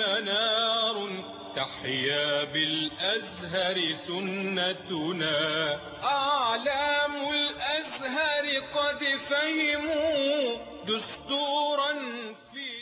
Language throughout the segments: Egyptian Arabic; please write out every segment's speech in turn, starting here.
منار تحيا بالأزهر سنتنا أعلام الأزهر قد فهموا دستورا في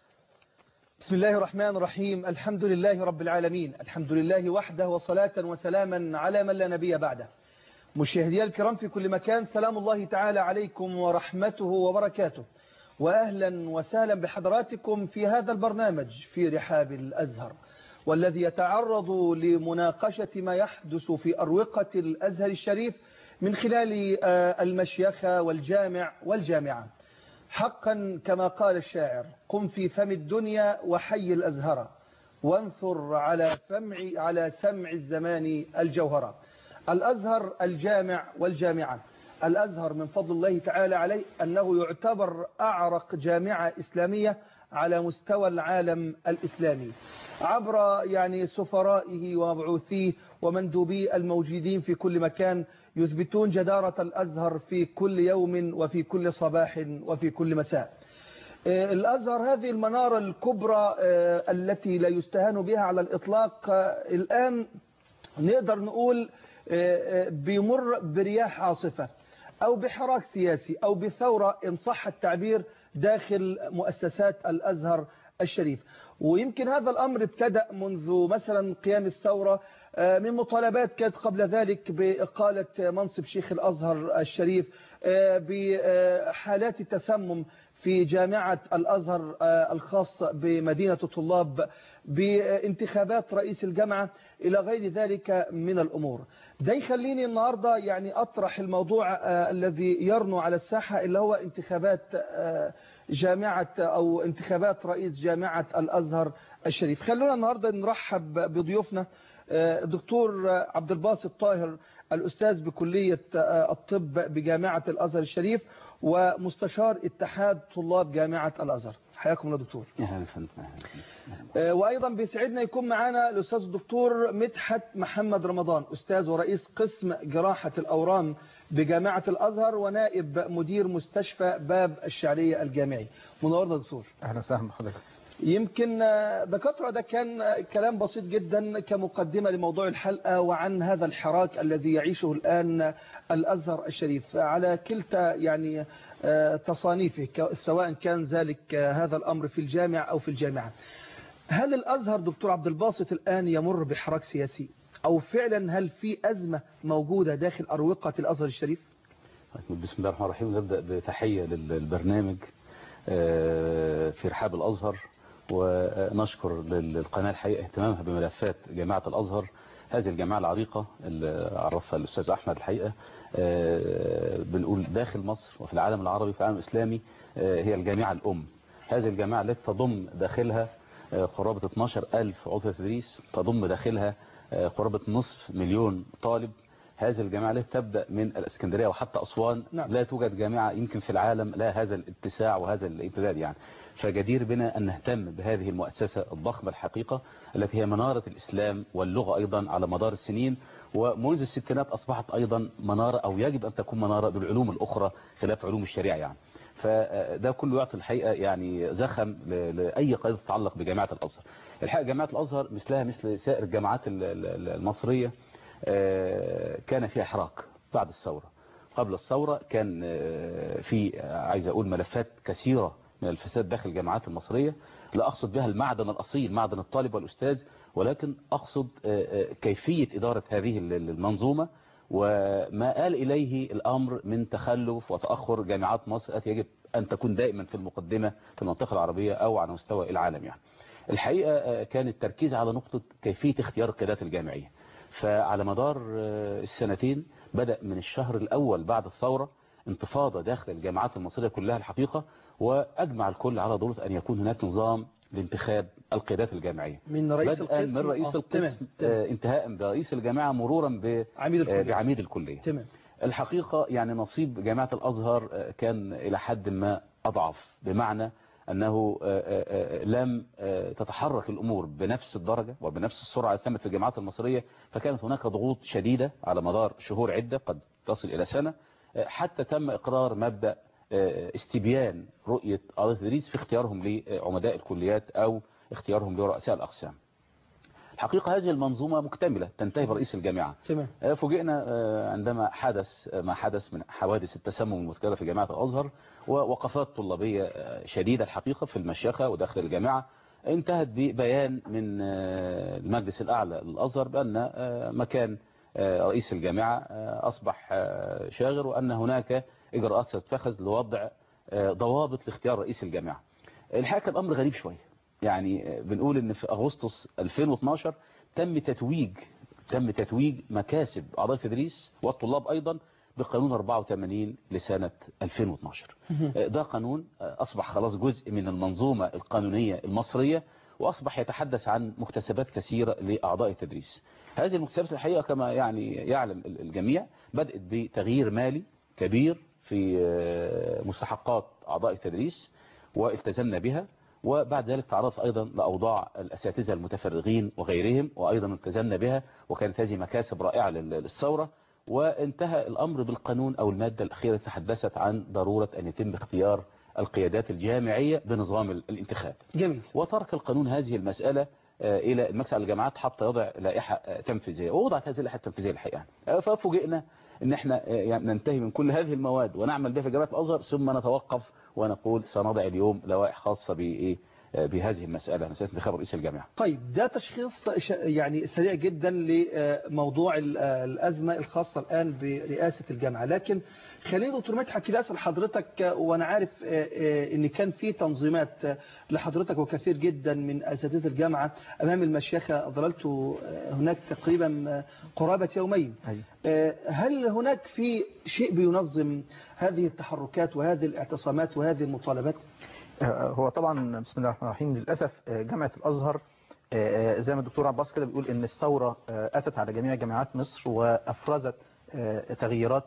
بسم الله الرحمن الرحيم الحمد لله رب العالمين الحمد لله وحده وصلاة وسلاما على من لا نبي بعده مشاهدي الكرام في كل مكان سلام الله تعالى عليكم ورحمته وبركاته وأهلا وسهلا بحضراتكم في هذا البرنامج في رحاب الأزهر والذي يتعرض لمناقشة ما يحدث في أروقة الأزهر الشريف من خلال المشيخة والجامع والجامعة حقا كما قال الشاعر قم في فم الدنيا وحي الأزهر وانثر على سمع على سمع الزمان الجوهرة الأزهر الجامع والجامعة الأزهر من فضل الله تعالى عليه أنه يعتبر أعرق جامعة إسلامية على مستوى العالم الإسلامي عبر يعني سفرائه ومبعوثيه ومندوبيه الموجودين في كل مكان يثبتون جدارة الأزهر في كل يوم وفي كل صباح وفي كل مساء الأزهر هذه المنارة الكبرى التي لا يستهان بها على الإطلاق الآن نقدر نقول بيمر برياح عاصفة أو بحراك سياسي أو بثورة إن صح التعبير داخل مؤسسات الأزهر الشريف ويمكن هذا الأمر ابتدأ منذ مثلا قيام الثورة من مطالبات كانت قبل ذلك بإقالة منصب شيخ الأزهر الشريف بحالات التسمم في جامعة الأزهر الخاصة بمدينة الطلاب بانتخابات رئيس الجامعة إلى غير ذلك من الأمور ده يخليني النهاردة يعني أطرح الموضوع الذي يرنو على الساحة اللي هو انتخابات جامعة أو انتخابات رئيس جامعة الأزهر الشريف خلونا النهاردة نرحب بضيوفنا دكتور عبد الباسط طاهر الأستاذ بكلية الطب بجامعة الأزهر الشريف ومستشار اتحاد طلاب جامعة الأزهر حياكم الله دكتور وأيضا بيسعدنا يكون معنا الأستاذ الدكتور مدحت محمد رمضان أستاذ ورئيس قسم جراحة الأورام بجامعة الأزهر ونائب مدير مستشفى باب الشعرية الجامعي منورنا دكتور أهلا وسهلا بحضرتك يمكن دكاترة ده كان كلام بسيط جدا كمقدمة لموضوع الحلقة وعن هذا الحراك الذي يعيشه الآن الأزهر الشريف على كلتا يعني تصانيفه سواء كان ذلك هذا الأمر في الجامع أو في الجامعة هل الأزهر دكتور عبد الباسط الآن يمر بحراك سياسي أو فعلا هل في أزمة موجودة داخل أروقة الأزهر الشريف بسم الله الرحمن الرحيم نبدأ بتحية للبرنامج في رحاب الأزهر ونشكر للقناة الحقيقة اهتمامها بملفات جامعة الأزهر هذه الجامعة العريقة اللي عرفها الأستاذ أحمد الحقيقة بنقول داخل مصر وفي العالم العربي وفي العالم الإسلامي هي الجامعة الأم هذه الجامعة التي تضم داخلها قرابة 12 ألف عضو تدريس تضم داخلها قرابة نصف مليون طالب هذه الجامعة التي تبدأ من الاسكندرية وحتى أسوان نعم. لا توجد جامعة يمكن في العالم لا هذا الاتساع وهذا الامتداد يعني فجدير بنا أن نهتم بهذه المؤسسة الضخمة الحقيقة التي هي منارة الإسلام واللغة أيضا على مدار السنين ومنذ الستينات أصبحت أيضا منارة أو يجب أن تكون منارة بالعلوم الأخرى خلاف علوم الشريعة يعني فده كله يعطي الحقيقة يعني زخم لأي قضية تتعلق بجامعة الأزهر الحقيقة جامعة الأزهر مثلها مثل سائر الجامعات المصرية كان فيها حراك بعد الثورة قبل الثورة كان في عايز أقول ملفات كثيرة من الفساد داخل الجامعات المصرية لا أقصد بها المعدن الأصيل معدن الطالب والأستاذ ولكن أقصد كيفية إدارة هذه المنظومة وما آل إليه الأمر من تخلف وتأخر جامعات مصر التي يجب أن تكون دائما في المقدمة في المنطقة العربية أو على مستوى العالم يعني الحقيقة كان التركيز على نقطة كيفية اختيار القيادات الجامعية فعلى مدار السنتين بدأ من الشهر الأول بعد الثورة انتفاضة داخل الجامعات المصرية كلها الحقيقة وأجمع الكل على ضرورة أن يكون هناك نظام لانتخاب القيادات الجامعية من رئيس بدءا القسم من رئيس آه، القسم تمام، تمام. آه، انتهاء برئيس الجامعة مرورا ب- عميد الكلية. آه، بعميد الكلية تمام الحقيقة يعني نصيب جامعة الأزهر آه، كان إلى حد ما أضعف بمعنى أنه آه، آه، آه، لم آه، تتحرك الأمور بنفس الدرجة وبنفس السرعة التي تمت في الجامعات المصرية فكانت هناك ضغوط شديدة على مدار شهور عدة قد تصل إلى سنة آه، حتى تم إقرار مبدأ آه، استبيان رؤية قضايا التدريس في اختيارهم لعمداء الكليات أو اختيارهم لرؤساء الأقسام الحقيقة هذه المنظومة مكتملة تنتهي برئيس الجامعة تمام آه، فوجئنا آه، عندما حدث آه، ما حدث من حوادث التسمم المذكرة في جامعة الأزهر ووقفات طلابية آه، شديدة الحقيقة في المشيخة وداخل الجامعة انتهت ببيان من آه، المجلس الأعلى للأزهر بأن آه، مكان آه، رئيس الجامعة آه، أصبح آه، شاغر وأن هناك إجراءات ستتخذ لوضع آه، ضوابط لاختيار رئيس الجامعة الحقيقة كان أمر غريب شوية يعني آه، بنقول ان في أغسطس 2012 تم تتويج تم تتويج مكاسب أعضاء التدريس والطلاب أيضا بقانون 84 لسنة 2012 آه، ده قانون آه، أصبح خلاص جزء من المنظومة القانونية المصرية وأصبح يتحدث عن مكتسبات كثيرة لأعضاء التدريس هذه المكتسبات الحقيقة كما يعني يعلم ال- الجميع بدأت بتغيير مالي كبير في آه، مستحقات أعضاء التدريس والتزمنا بها وبعد ذلك تعرض أيضا لأوضاع الأساتذة المتفرغين وغيرهم وأيضا التزمنا بها وكانت هذه مكاسب رائعة لل- للثورة وانتهى الأمر بالقانون أو المادة الأخيرة تحدثت عن ضرورة أن يتم اختيار القيادات الجامعية بنظام ال- الانتخاب جميل وترك القانون هذه المسألة آه، إلى المجلس على الجامعات حتى يضع لائحة آه، تنفيذية ووضعت هذه اللائحة التنفيذية الحقيقة آه، ففوجئنا ان احنا آه، يعني ننتهي من كل هذه المواد ونعمل بها في جامعة الأزهر ثم نتوقف ونقول سنضع اليوم لوائح خاصة بإيه آه، بهذه المسألة مسألة انتخاب رئيس الجامعة طيب ده تشخيص ش- يعني سريع جدا لموضوع ال- الأزمة الخاصة الآن برئاسة الجامعة لكن خلينا دكتور مدحت كده أسأل حضرتك وأنا عارف آه، آه، إن كان في تنظيمات آه، لحضرتك وكثير جدا من أساتذة الجامعة أمام المشيخة ظللت آه، هناك تقريبا آه، قرابة يومين آه، هل هناك في شيء بينظم هذه التحركات وهذه الاعتصامات وهذه المطالبات؟ آه، هو طبعا بسم الله الرحمن الرحيم للأسف آه، جامعة الأزهر آه، آه، زي ما الدكتور عباس كده بيقول ان الثورة آه، أتت على جميع جامعات مصر وأفرزت آه، تغييرات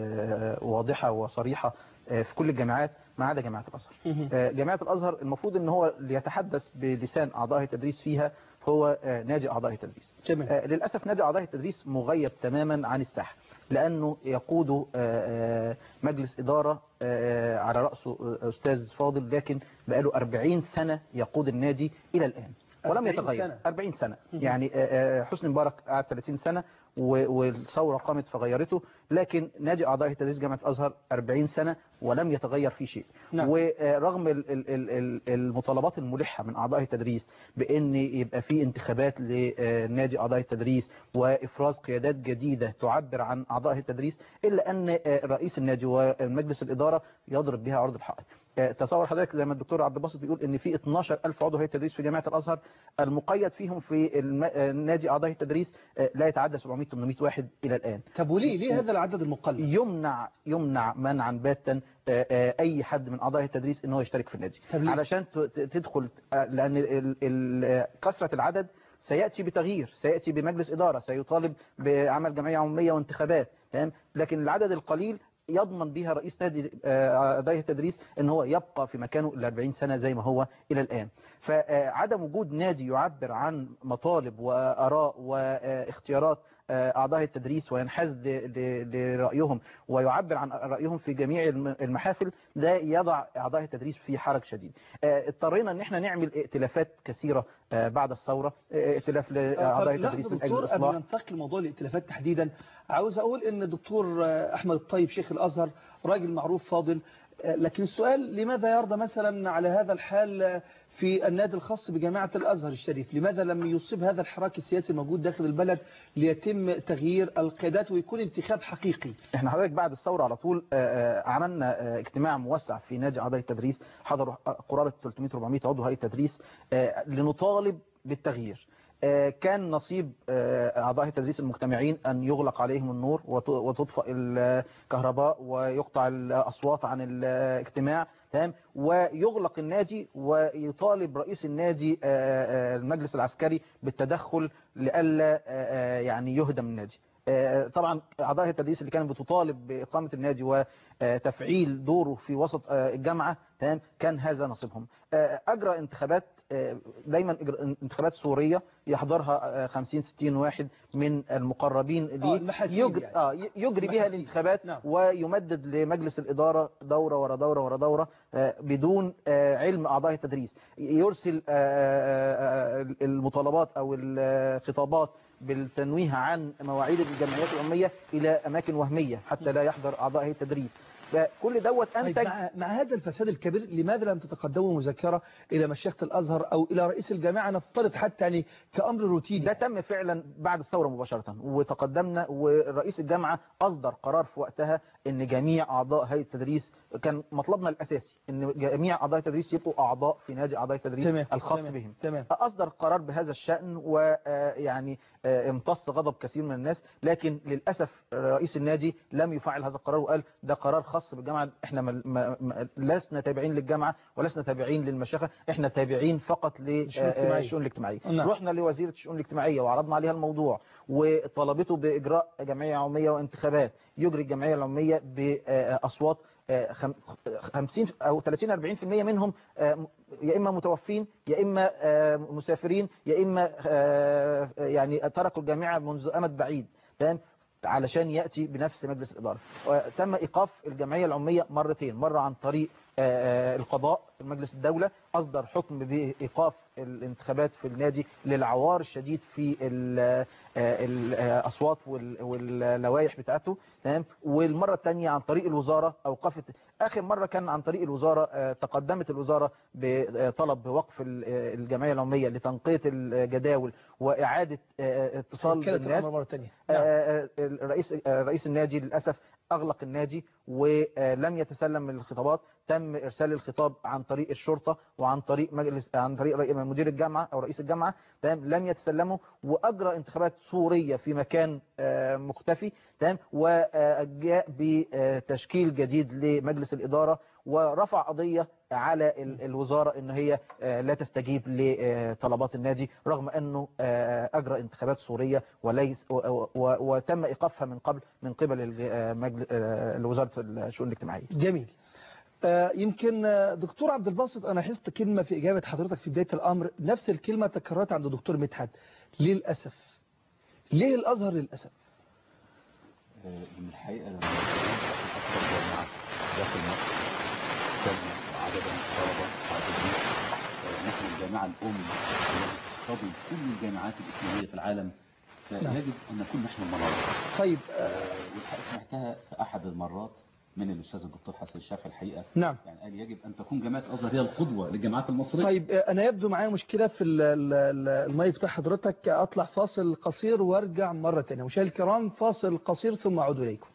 آه، واضحة وصريحة آه، في كل الجامعات ما عدا جامعة الأزهر آه، جامعة الأزهر المفروض ان هو اللي يتحدث بلسان أعضاء التدريس فيها هو آه، نادي أعضاء التدريس تمام آه، للأسف نادي أعضاء التدريس مغيب تماما عن الساحة لأنه يقوده آه، آه، مجلس إدارة آه، على رأسه آه، أستاذ فاضل لكن بقاله 40 سنة يقود النادي إلى الآن ولم 40 يتغير سنة. 40 سنة يعني آه، آه، حسني مبارك قعد 30 سنة و- والثورة قامت فغيرته لكن نادي أعضاء التدريس جامعة الأزهر 40 سنة ولم يتغير فيه شيء نعم. ورغم ال- ال- ال- ال- المطالبات الملحة من أعضاء التدريس بأن يبقى في انتخابات لنادي أعضاء التدريس وإفراز قيادات جديدة تعبر عن أعضاء التدريس إلا أن رئيس النادي ومجلس الإدارة يضرب بها عرض الحائط تصور حضرتك زي ما الدكتور عبد الباسط بيقول ان في 12000 عضو هيئه تدريس في جامعه الازهر المقيد فيهم في الم- نادي اعضاء التدريس لا يتعدى 700 800 واحد الى الان طب وليه ليه هذا العدد المقلل؟ يمنع يمنع منعا باتا آه، آه، اي حد من اعضاء التدريس ان هو يشترك في النادي طب ليه؟ علشان ت- ت- تدخل آه، لان ال- ال- آه، كثره العدد سياتي بتغيير سياتي بمجلس اداره سيطالب بعمل جمعيه عموميه وانتخابات تمام لكن العدد القليل يضمن بها رئيس نادي آه، اعضاء التدريس ان هو يبقى في مكانه ل 40 سنه زي ما هو الى الان فعدم وجود نادي يعبر عن مطالب واراء واختيارات آه، اعضاء التدريس وينحاز ل- ل- لرايهم ويعبر عن رايهم في جميع الم- المحافل ده يضع اعضاء التدريس في حرج شديد آه، اضطرينا ان احنا نعمل ائتلافات كثيره آه، بعد الثوره آه، ائتلاف لاعضاء طب التدريس لحظة من اجل دكتور قبل ما الاصلاح ننتقل لموضوع الائتلافات تحديدا عاوز اقول ان الدكتور آه، احمد الطيب شيخ الازهر راجل معروف فاضل آه، لكن السؤال لماذا يرضى مثلا على هذا الحال آه، في النادي الخاص بجامعة الأزهر الشريف لماذا لم يصيب هذا الحراك السياسي الموجود داخل البلد ليتم تغيير القيادات ويكون انتخاب حقيقي احنا حضرتك بعد الثوره على طول آه، آه، عملنا آه، اجتماع موسع في نادي اعضاء التدريس حضروا قرابه 300 400 عضو هيئه تدريس آه، لنطالب بالتغيير آه، كان نصيب آه، اعضاء التدريس المجتمعين ان يغلق عليهم النور وت- وتطفئ الكهرباء ويقطع الاصوات عن الاجتماع تمام ويغلق النادي ويطالب رئيس النادي آه، آه، المجلس العسكري بالتدخل لئلا آه، آه، يعني يهدم النادي آه، طبعا اعضاء التدريس اللي كانت بتطالب باقامه النادي آه، تفعيل دوره في وسط آه، الجامعة تمام كان هذا نصيبهم آه، أجرى انتخابات آه، دايما إجر- انتخابات سورية يحضرها آه، 50 60 واحد من المقربين آه، ليه المحاسيب يجري, يعني. آه ي- يجري بها المحاسيب. الانتخابات نعم. ويمدد لمجلس الإدارة دورة ورا دورة ورا دورة آه، بدون آه، علم أعضاء التدريس يرسل آه، آه، آه، المطالبات أو الخطابات بالتنويه عن مواعيد الجمعيات الأمية إلى أماكن وهمية حتى لا يحضر أعضاء هيئة التدريس فكل دوت طيب أنتج مع, مع هذا الفساد الكبير لماذا لم تتقدموا مذكرة إلى مشيخة الأزهر أو إلى رئيس الجامعة نفترض حتى يعني كأمر روتيني ده تم فعلا بعد الثورة مباشرة وتقدمنا ورئيس الجامعة أصدر قرار في وقتها ان جميع أعضاء هيئة التدريس كان مطلبنا الأساسي ان جميع أعضاء التدريس يبقوا أعضاء في نادي أعضاء التدريس تمام الخاص تمام. بهم تمام أصدر قرار بهذا الشأن ويعني امتص غضب كثير من الناس لكن للأسف رئيس النادي لم يفعل هذا القرار وقال ده قرار خاص بالجامعة احنا ما ما ما لسنا تابعين للجامعة ولسنا تابعين للمشيخة احنا تابعين فقط الشؤون الاجتماعية. للشؤون الاجتماعية نعم. رحنا لوزيرة الشؤون الاجتماعية وعرضنا عليها الموضوع وطلبته بإجراء جمعية عمومية وانتخابات يجري الجمعية العمومية بأصوات 50 أو 30 40% منهم آه، يا إما متوفين يا إما آه، مسافرين يا إما آه، يعني تركوا الجامعة منذ أمد بعيد تمام علشان يأتي بنفس مجلس الإدارة وتم إيقاف الجمعية العمومية مرتين مرة عن طريق آه، القضاء مجلس الدولة أصدر حكم بإيقاف الانتخابات في النادي للعوار الشديد في ال- آه، الأصوات وال- واللوائح بتاعته تمام والمرة الثانية عن طريق الوزارة أوقفت آخر مرة كان عن طريق الوزارة آه، تقدمت الوزارة بطلب بوقف ال- آه، الجمعية العمومية لتنقية الجداول وإعادة آه، اتصال كانت بالناس الأمر مرة ثانية نعم. آه، آه، رئيس آه، رئيس النادي للأسف أغلق النادي ولم يتسلم من الخطابات تم إرسال الخطاب عن طريق الشرطة وعن طريق مجلس عن طريق رئي- مدير الجامعة أو رئيس الجامعة تمام لم يتسلموا وأجرى انتخابات سورية في مكان آه، مختفي تمام وجاء بتشكيل جديد لمجلس الإدارة ورفع قضية على ال- الوزارة ان هي آه، لا تستجيب لطلبات النادي رغم انه آه، اجرى انتخابات سورية وليس و- و- و- وتم ايقافها من قبل من قبل الج- آه، مجل- آه، وزارة الشؤون الاجتماعية جميل آه، يمكن آه، دكتور عبد الباسط أنا حست كلمة في إجابة حضرتك في بداية الأمر نفس الكلمة تكررت عند دكتور مدحت للأسف ليه الأزهر للأسف من الحقيقة لما أكثر جامعة داخل مصر تم عددا طلبة عددين نحن الجامعة الأم التي تقتضي كل الجامعات الإسلامية في العالم فيجب أن نكون نحن المناظر طيب آه، والحقيقة سمعتها في أحد المرات من الأستاذ الدكتور حسن الشافعي الحقيقة نعم يعني قال يجب أن تكون جامعة الأزهر هي القدوة للجامعات المصرية طيب آه، أنا يبدو معايا مشكلة في ال- ال- ال- المايك بتاع حضرتك أطلع فاصل قصير وارجع مرة تانية مشاهدينا الكرام فاصل قصير ثم أعود إليكم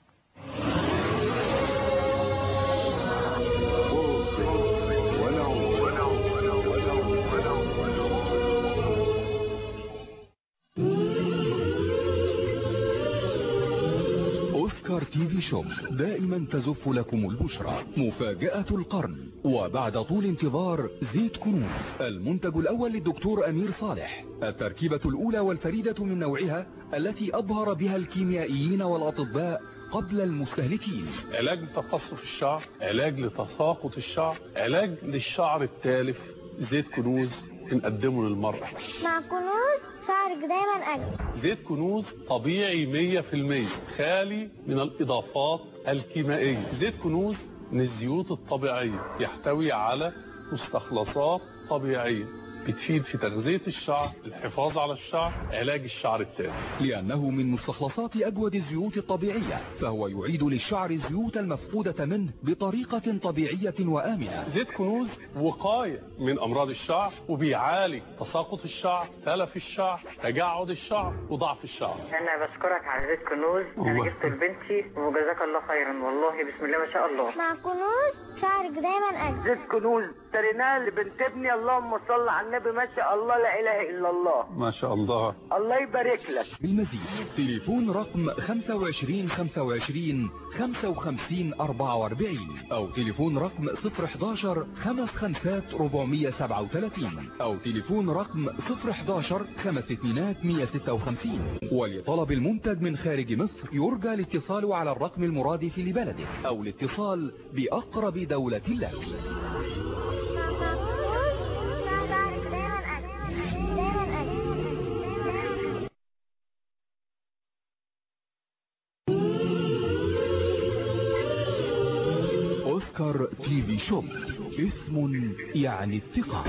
أوسكار تي في شوب دائما تزف لكم البشرى مفاجأة القرن وبعد طول انتظار زيت كنوز المنتج الأول للدكتور أمير صالح التركيبة الأولى والفريدة من نوعها التي أبهر بها الكيميائيين والأطباء قبل المستهلكين علاج لتقصف الشعر علاج لتساقط الشعر علاج للشعر التالف زيت كنوز بنقدمه للمرأة مع كنوز شعرك دايما أجمل زيت كنوز طبيعي 100% خالي من الإضافات الكيميائية زيت كنوز من الزيوت الطبيعية يحتوي على مستخلصات طبيعية بتفيد في تغذية الشعر الحفاظ على الشعر علاج الشعر التالف لأنه من مستخلصات أجود الزيوت الطبيعية فهو يعيد للشعر الزيوت المفقودة منه بطريقة طبيعية وآمنة زيت كنوز وقاية من أمراض الشعر وبيعالج تساقط الشعر تلف الشعر تجعد الشعر وضعف الشعر انا بشكرك على زيت كنوز انا الله. جبته لبنتي وجزاك الله خيرا والله بسم الله ما شاء الله مع كنوز شعرك دايما أجمل زيت كنوز اشتريناها لبنت ابني اللهم صل على النبي ما شاء الله لا اله الا الله ما شاء الله الله يبارك لك بالمزيد تليفون رقم 25 25 55 44 أو تليفون رقم 011 55 437 أو تليفون رقم 011 5200 156 ولطلب المنتج من خارج مصر يرجى الاتصال على الرقم المرادف لبلدك أو الاتصال بأقرب دولة لك شعرك دايما أجمل دايما أجمل أوسكار تي في شوب اسم يعني الثقة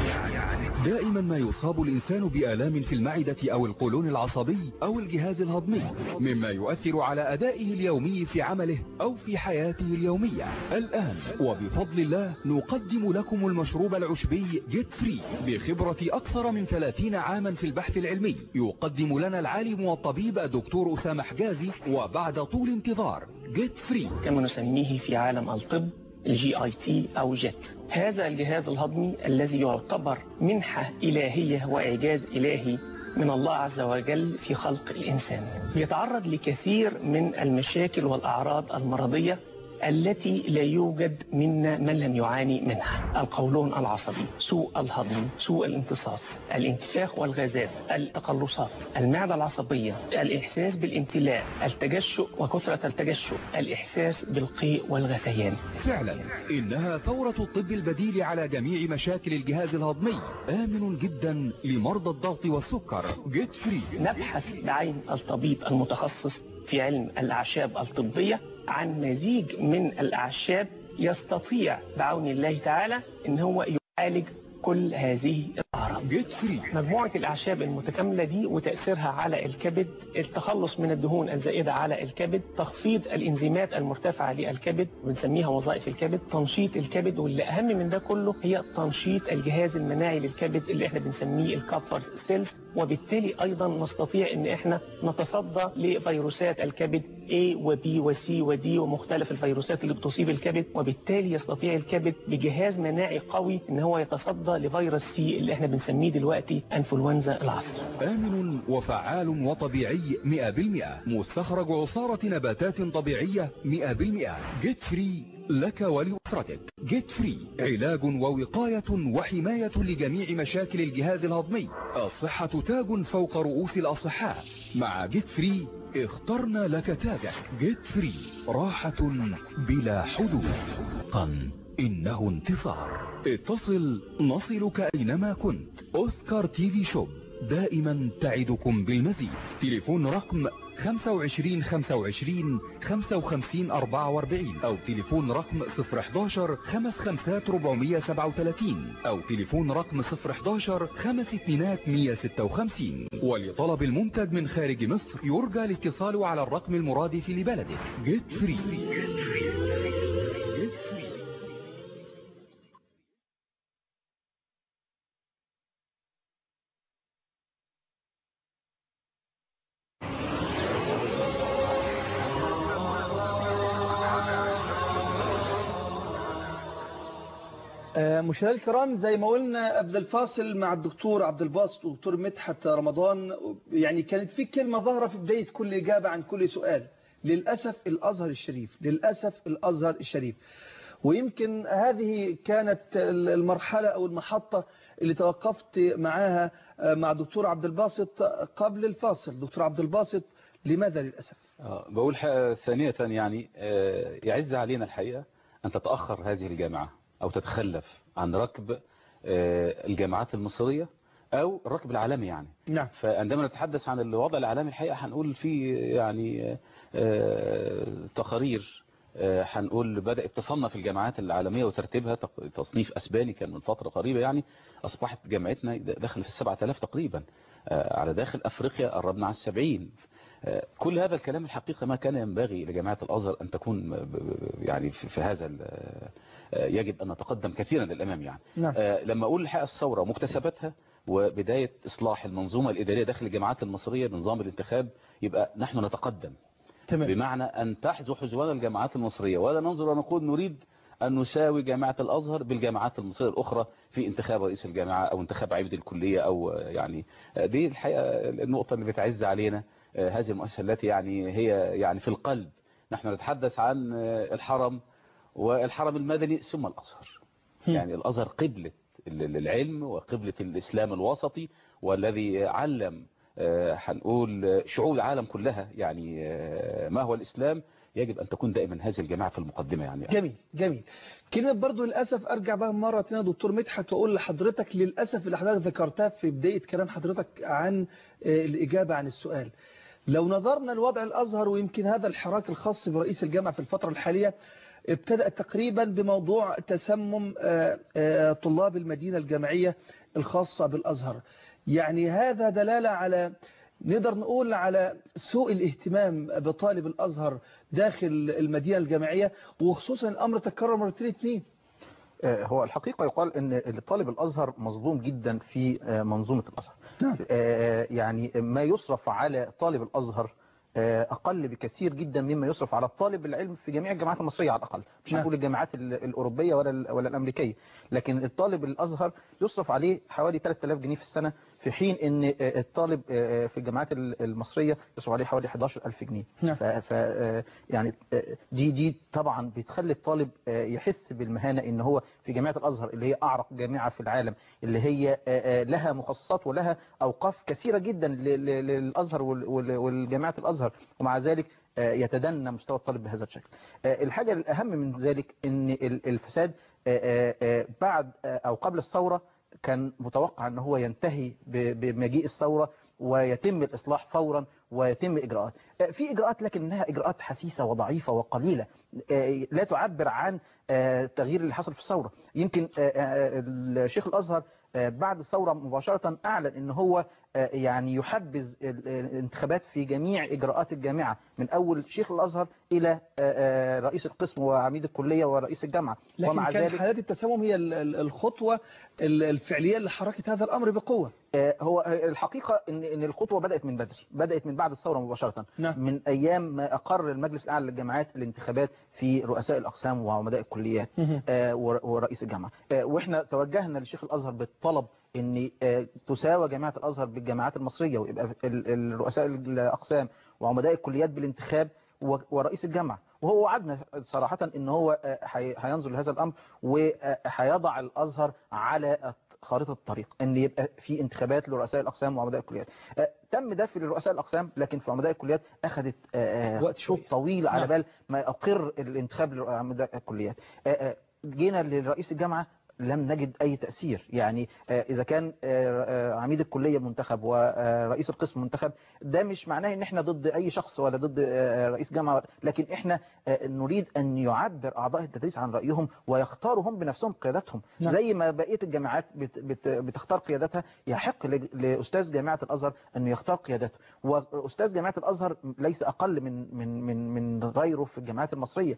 دائما ما يصاب الإنسان بآلام في المعدة أو القولون العصبي أو الجهاز الهضمي مما يؤثر على أدائه اليومي في عمله أو في حياته اليومية الآن وبفضل الله نقدم لكم المشروب العشبي جيت فري بخبرة أكثر من 30 عاما في البحث العلمي يقدم لنا العالم والطبيب الدكتور أسامة حجازي وبعد طول انتظار جيت فري كما نسميه في عالم الطب الجي اي تي او جيت هذا الجهاز الهضمي الذي يعتبر منحة إلهية وإعجاز إلهي من الله عز وجل في خلق الإنسان بيتعرض لكثير من المشاكل والأعراض المرضية التي لا يوجد منا من لم يعاني منها القولون العصبي سوء الهضم سوء الامتصاص الانتفاخ والغازات التقلصات المعدة العصبية الإحساس بالامتلاء التجشؤ وكثرة التجشؤ الإحساس بالقيء والغثيان فعلا إنها ثورة الطب البديل على جميع مشاكل الجهاز الهضمي آمن جدا لمرضى الضغط والسكر جيت فري نبحث بعين الطبيب المتخصص في علم الأعشاب الطبية عن مزيج من الأعشاب يستطيع بعون الله تعالى ان هو يعالج كل هذه الأعراض جيت فري مجموعة الأعشاب المتكاملة دي وتأثيرها على الكبد التخلص من الدهون الزائدة على الكبد تخفيض الإنزيمات المرتفعة للكبد بنسميها وظائف الكبد تنشيط الكبد واللي أهم من ده كله هي تنشيط الجهاز المناعي للكبد اللي احنا بنسميه الكابفر سيلز وبالتالي أيضا نستطيع ان احنا نتصدى لفيروسات الكبد A و B و C و D ومختلف الفيروسات اللي بتصيب الكبد وبالتالي يستطيع الكبد بجهاز مناعي قوي ان هو يتصدى لفيروس سي اللي احنا بنسميه دلوقتي انفلونزا العصر آمن وفعال وطبيعي 100% مستخرج عصارة نباتات طبيعية 100% جيت فري لك ولأسرتك جيت فري علاج ووقاية وحماية لجميع مشاكل الجهاز الهضمي الصحة تاج فوق رؤوس الأصحاء مع جيت فري اخترنا لك تاجك جيت فري راحة بلا حدود قن إنه انتصار اتصل نصلك أينما كنت أوسكار تي في شوب دائما تعدكم بالمزيد تليفون رقم 25 25 55 44 أو تليفون رقم 011 55 437 أو تليفون رقم 011 5200 156 ولطلب المنتج من خارج مصر يرجى الاتصال على الرقم المرادف لبلدك جيت فري آه، مشاهدينا الكرام زي ما قلنا قبل الفاصل مع الدكتور عبد الباسط والدكتور مدحت رمضان يعني كانت في كلمة ظاهرة في بداية كل إجابة عن كل سؤال للأسف الأزهر الشريف للأسف الأزهر الشريف ويمكن هذه كانت المرحلة أو المحطة اللي توقفت معاها آه، مع دكتور عبد الباسط قبل الفاصل دكتور عبد الباسط لماذا للأسف آه، بقول حاجة ثانية يعني آه، يعز علينا الحقيقة أن تتأخر هذه الجامعة أو تتخلف عن ركب آه، الجامعات المصرية أو الركب العالمي يعني نعم فعندما نتحدث عن الوضع العالمي الحقيقة هنقول في يعني آه، تقارير آه، هنقول بدأت تصنف الجامعات العالمية وترتيبها تق- تصنيف أسباني كان من فترة قريبة يعني أصبحت جامعتنا داخل في السبعة آلاف تقريبا آه، على داخل أفريقيا قربنا على السبعين آه، كل هذا الكلام الحقيقة ما كان ينبغي لجامعة الأزهر أن تكون ب- ب- يعني في في هذا ال- آه، يجب أن نتقدم كثيرا للأمام يعني نعم. آه، لما أقول الحقيقة الثورة مكتسباتها وبداية إصلاح المنظومة الإدارية داخل الجامعات المصرية بنظام الانتخاب يبقى نحن نتقدم تمام بمعنى أن تحذو حزوان الجامعات المصرية ولا ننظر ونقول نريد أن نساوي جامعة الأزهر بالجامعات المصرية الأخرى في انتخاب رئيس الجامعة أو انتخاب عميد الكلية أو يعني دي الحقيقة النقطة اللي بتعز علينا هذه المؤسسة التي يعني هي يعني في القلب نحن نتحدث عن الحرم والحرم المدني ثم الأزهر يعني الأزهر قبلة العلم وقبلة الإسلام الوسطي والذي علم هنقول شعوب العالم كلها يعني ما هو الإسلام يجب أن تكون دائما هذه الجماعة في المقدمة يعني جميل جميل كلمة برضو للأسف أرجع بقى مرة تانية دكتور مدحت وأقول لحضرتك للأسف اللي حضرتك ذكرتها في بداية كلام حضرتك عن الإجابة عن السؤال لو نظرنا لوضع الأزهر ويمكن هذا الحراك الخاص برئيس الجامعة في الفترة الحالية ابتدأ تقريبا بموضوع تسمم طلاب المدينة الجامعية الخاصة بالأزهر يعني هذا دلالة على نقدر نقول على سوء الاهتمام بطالب الأزهر داخل المدينة الجامعية وخصوصا الأمر تكرر مرتين اثنين هو الحقيقة يقال ان طالب الأزهر مظلوم جدا في منظومة الأزهر نعم. يعني ما يصرف على طالب الأزهر أقل بكثير جدا مما يصرف على الطالب العلم في جميع الجامعات المصرية على الأقل مش نعم. هنقول الجامعات الأوروبية ولا ولا الأمريكية لكن الطالب الأزهر يصرف عليه حوالي 3000 جنيه في السنة في حين ان الطالب في الجامعات المصرية يصرف عليه حوالي 11000 جنيه نعم. ف ف يعني دي دي طبعا بتخلي الطالب يحس بالمهانة ان هو في جامعة الازهر اللي هي اعرق جامعة في العالم اللي هي لها مخصصات ولها اوقاف كثيرة جدا للازهر والجامعات الازهر ومع ذلك يتدنى مستوى الطالب بهذا الشكل الحاجة الاهم من ذلك ان الفساد بعد او قبل الثورة كان متوقع ان هو ينتهي بمجيء الثورة ويتم الإصلاح فورا ويتم إجراءات في إجراءات لكنها إجراءات حسيسة وضعيفة وقليلة لا تعبر عن التغيير اللي حصل في الثورة يمكن الشيخ الأزهر بعد الثورة مباشرة أعلن أن هو يعني يحبذ الانتخابات في جميع إجراءات الجامعة من أول شيخ الأزهر إلى رئيس القسم وعميد الكلية ورئيس الجامعة لكن ومع كان ذلك حالات التسمم هي ال- ال- الخطوة ال- الفعلية لحركة هذا الأمر بقوة آه، هو الحقيقة ان ان الخطوة بدأت من بدري بدأت من بعد الثورة مباشرة نعم. من ايام ما اقر المجلس الاعلى للجامعات الانتخابات في رؤساء الاقسام وعمداء الكليات مهم. آه، ور- ورئيس الجامعة آه، واحنا توجهنا للشيخ الازهر بالطلب ان آه، تساوى جامعة الازهر بالجامعات المصرية ويبقى ال- ال- رؤساء الاقسام وعمداء الكليات بالانتخاب و- ورئيس الجامعة وهو وعدنا صراحة ان هو آه، هي- هينظر لهذا الامر وهيضع الازهر على خارطة الطريق ان يبقى في انتخابات لرؤساء الاقسام وعمداء الكليات آه، تم ده في رؤساء الاقسام لكن في عمداء الكليات اخذت آه، وقت شوط شوية. طويل على نعم. بال ما اقر الانتخاب لعمداء الكليات آه، آه، جينا لرئيس الجامعة لم نجد اي تأثير يعني آه، اذا كان آه، آه، عميد الكلية منتخب ورئيس القسم منتخب ده مش معناه ان احنا ضد اي شخص ولا ضد آه، رئيس جامعة لكن احنا آه، نريد ان يعبر اعضاء التدريس عن رأيهم ويختاروا هم بنفسهم قيادتهم نعم. زي ما بقية الجامعات بت بت بتختار قيادتها يحق ل- لأستاذ جامعة الأزهر أنه يختار قيادته وأستاذ جامعة الأزهر ليس أقل من من من من غيره في الجامعات المصرية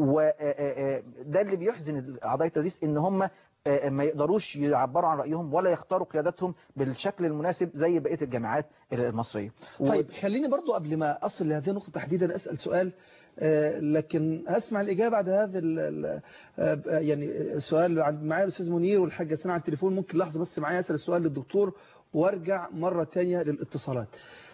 وده اللي بيحزن أعضاء التدريس إن هم آه، ما يقدروش يعبروا عن رأيهم ولا يختاروا قيادتهم بالشكل المناسب زي بقية الجامعات المصرية و- طيب خليني برضو قبل ما أصل لهذه النقطة تحديدا أسأل سؤال آه، لكن هسمع الإجابة بعد هذا ال- ال- آه، يعني السؤال عن- معايا الأستاذ منير والحاجة سنة على التليفون ممكن لحظة بس معايا أسأل السؤال للدكتور وارجع مرة تانية للاتصالات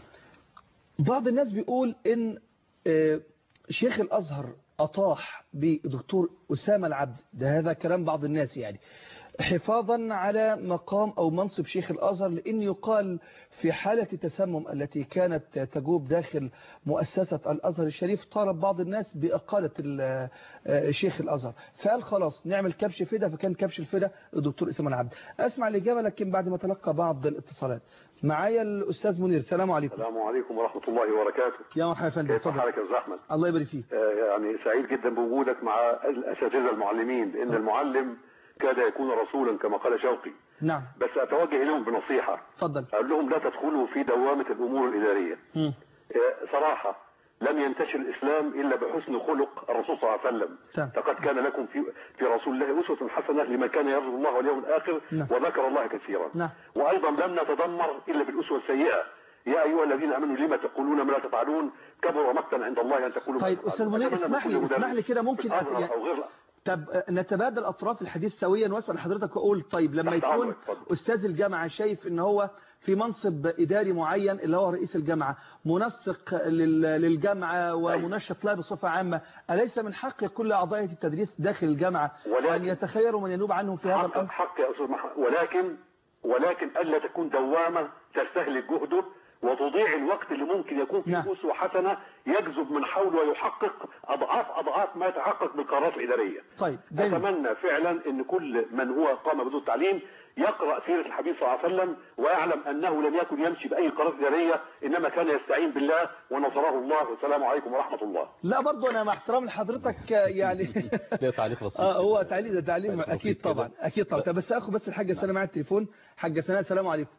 بعض الناس بيقول إن آه، شيخ الأزهر أطاح بدكتور أسامة العبد ده هذا كلام بعض الناس يعني حفاظا على مقام أو منصب شيخ الأزهر لأن يقال في حالة التسمم التي كانت تجوب داخل مؤسسة الأزهر الشريف طالب بعض الناس بإقالة ال- آه، شيخ الأزهر فقال خلاص نعمل كبش فدا فكان كبش الفدا الدكتور أسامة العبد أسمع الإجابة لكن بعد ما تلقى بعض الاتصالات معايا الأستاذ منير السلام عليكم السلام عليكم ورحمة الله وبركاته يا مرحبا يا فندم كيف اتفضل حالك يا أستاذ أحمد الله يبارك فيك آه، يعني سعيد جدا بوجودك مع الأساتذة المعلمين لأن المعلم كاد يكون رسولا كما قال شوقي نعم بس أتوجه إليهم بنصيحة اتفضل أقول لهم لا تدخلوا في دوامة الأمور الإدارية مم. آه، صراحة لم ينتشر الإسلام إلا بحسن خلق الرسول صلى الله عليه وسلم تمام. لقد كان لكم في في رسول الله أسوة حسنة لمن كان يرجو الله واليوم الآخر نعم. وذكر الله كثيرا نعم وأيضا لم نتذمر إلا بالأسوة السيئة يا أيها الذين آمنوا لما تقولون ما لا تفعلون كبر مقتا عند الله أن تقولوا ما طيب تفعلون. أستاذ منير أتمنى اسمح من لي كل اسمح مدرس لي كده ممكن في الأزهر أت- أو غير طب آه، نتبادل اطراف الحديث سويا واسال حضرتك واقول طيب لما تحت يكون أمرك، اتفضل. استاذ الجامعه شايف ان هو في منصب اداري معين اللي هو رئيس الجامعه منسق لل- للجامعه ومنشط لها بصفه عامه اليس من حق كل اعضاء التدريس داخل الجامعه ولكن- ان يتخيروا من ينوب عنهم في هذا حق, الامر حق يا أستاذ محمد ولكن ولكن ألا تكون دوامة تستهلك جهده وتضيع الوقت اللي ممكن يكون فيه نعم. أسوة حسنة يجذب من حوله ويحقق أضعاف أضعاف ما يتحقق بالقرارات الإدارية طيب جميل أتمنى فعلا أن كل من هو قام بدون تعليم يقرأ سيرة الحبيب صلى الله عليه وسلم ويعلم أنه لم يكن يمشي بأي قرارات إدارية إنما كان يستعين بالله ونصره الله والسلام عليكم ورحمة الله لا برضو انا مع احترام لحضرتك آه، يعني ده تعليق بسيط اه هو تعليق ده تعليق تعليق اكيد بسيط كده. طبعا اكيد طبعا طب بس اخد بس الحاجه سنه معايا التليفون حاجه سنه السلام عليكم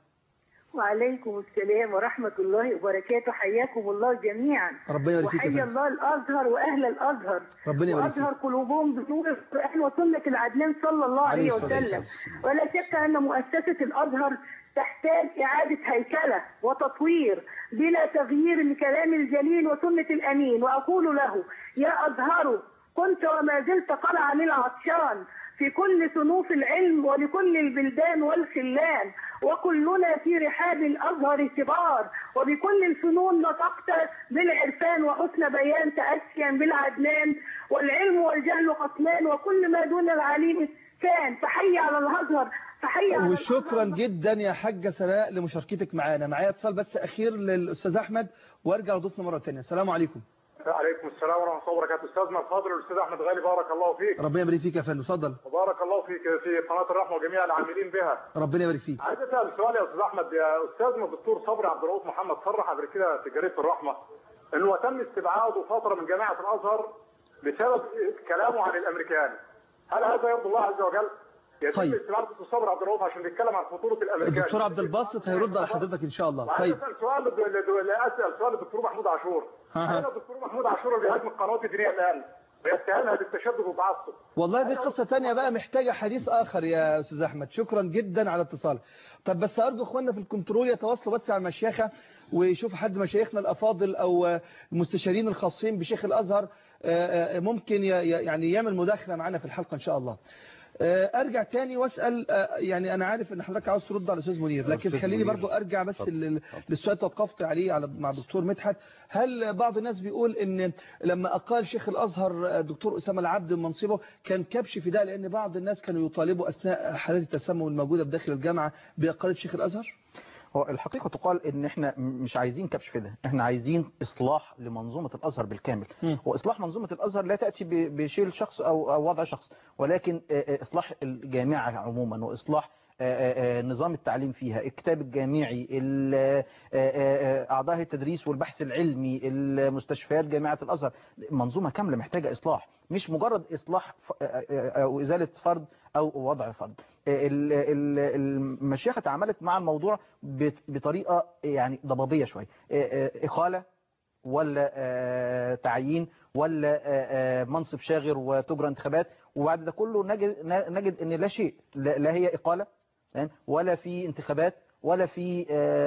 وعليكم السلام ورحمة الله وبركاته حياكم الله جميعا ربنا يبارك فيك يا وحي فندم. الله الأزهر وأهل الأزهر ربنا يبارك فيك وأزهر قلوبهم بنور القرآن وسنة العدنان صلى الله عليه عليه الصلاة وسلم والسلام. ولا شك أن مؤسسة الأزهر تحتاج إعادة هيكلة وتطوير بلا تغيير لكلام الجليل وسنة الأمين وأقول له يا أزهر كنت وما زلت قلعا للعطشان في كل صنوف العلم ولكل البلدان والخلان وكلنا في رحاب الأزهر صغار وبكل الفنون نطقت بالعرفان وحسن بيان تأسيا بالعدنان والعلم والجهل قسمان وكل ما دون العليم كان فحي على الأزهر فحي على وشكرا جدا يا حاجه سناء لمشاركتك معانا معايا اتصال بس اخير للاستاذ احمد وارجع لضيفنا مره ثانيه السلام عليكم عليكم السلام ورحمه الله وبركاته استاذنا الفاضل الاستاذ احمد غالي بارك الله فيك ربنا يبارك فيك يا فندم اتفضل وبارك الله فيك في قناه الرحمه وجميع العاملين بها ربنا يبارك فيك عايز اسال سؤال يا استاذ احمد يا استاذنا الدكتور صبري عبد الرؤوف محمد صرح قبل كده في جريده الرحمه انه تم استبعاده فتره من جامعه الازهر بسبب كلامه عن الامريكان هل هذا يرضي الله عز وجل؟ يتم طيب. استبعاد الدكتور صبري عبد الرؤوف عشان بيتكلم عن خطوره الامريكان الدكتور عبد الباسط هيرد على حضرتك ان شاء الله وعايز طيب اسال سؤال لد- لد- اسال سؤال للدكتور محمود عاشور ها. اين الدكتور محمود عاشور اللي بيهاجم القنوات الدينيه الان ويتهمها بالتشدد والتعصب والله دي قصة تانية بقى محتاجة حديث آخر يا أستاذ أحمد شكرا جدا على اتصالك طب بس أرجو إخواننا في الكنترول يتواصلوا بس على المشيخة ويشوفوا حد مشايخنا الأفاضل أو المستشارين الخاصين بشيخ الأزهر آه، آه، ممكن ي- ي- يعني يعمل مداخلة معنا في الحلقة إن شاء الله آه، ارجع تاني واسال آه، يعني انا عارف ان حضرتك عاوز ترد على الاستاذ منير لكن أستاذ خليني منير. برضو ارجع بس اتفضل. لل- للسؤال اللي توقفت عليه على مع الدكتور مدحت هل بعض الناس بيقول ان لما اقال شيخ الازهر آه، الدكتور اسامه العبد من منصبه كان كبش في ده لان بعض الناس كانوا يطالبوا اثناء حالات التسمم الموجوده بداخل الجامعه باقاله شيخ الازهر هو الحقيقة تقال ان احنا م- مش عايزين كبش في ده احنا عايزين اصلاح لمنظومة الازهر بالكامل مم. واصلاح منظومة الازهر لا تأتي ب- بشيل شخص او أو وضع شخص ولكن آه، آه، اصلاح الجامعة عموما واصلاح آه، آه، آه، نظام التعليم فيها الكتاب الجامعي ال- آه، آه، آه، أعضاء التدريس والبحث العلمي المستشفيات جامعة الأزهر منظومة كاملة محتاجة إصلاح مش مجرد إصلاح ف- آه، آه، أو إزالة فرد أو وضع فرد ال- ال- المشيخة تعاملت مع الموضوع بت- بطريقة يعني ضبابية شوية آه، آه، إقالة ولا آه، تعيين ولا آه، آه، منصب شاغر وتجرى انتخابات وبعد ده كله نجد, نجد ان لا شيء لا لا هي إقالة تمام؟ ولا في انتخابات ولا في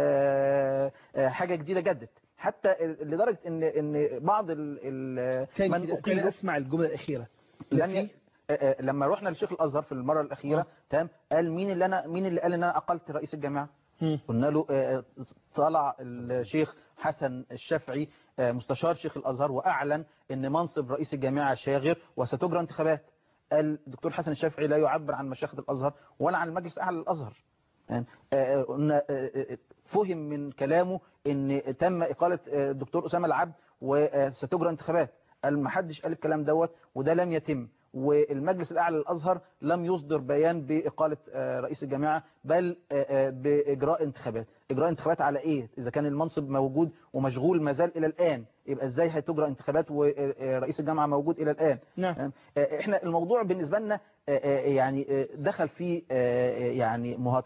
آه، آه، حاجة جديدة جدت حتى ال- لدرجة ان ان بعض ال- ال- تاني من كده- أقيلوا تاني اسمع الجمله الاخيره لم ي... آه، آه، لما رحنا لشيخ الازهر في المره الاخيره تمام قال مين اللي انا مين اللي قال ان انا اقلت رئيس الجامعه قلنا له آه، آه، طلع الشيخ حسن الشافعي آه، مستشار شيخ الازهر واعلن ان منصب رئيس الجامعه شاغر وستجرى انتخابات قال الدكتور حسن الشافعي لا يعبر عن مشيخه الازهر ولا عن المجلس الاعلى للازهر تمام؟ آه، آه، قلنا آه، آه، فهم من كلامه ان تم اقاله آه، الدكتور اسامه العبد وستجرى انتخابات قال ما حدش قال الكلام دوت وده لم يتم والمجلس الأعلى للأزهر لم يصدر بيان بإقالة آه، رئيس الجامعة بل آه، آه، بإجراء انتخابات إجراء انتخابات على إيه إذا كان المنصب موجود ومشغول ما زال إلى الآن يبقى إزاي هتجرى انتخابات ورئيس الجامعة موجود إلى الآن نعم. إحنا الموضوع بالنسبة لنا آه، آه، يعني آه، دخل في آه، يعني مهاترات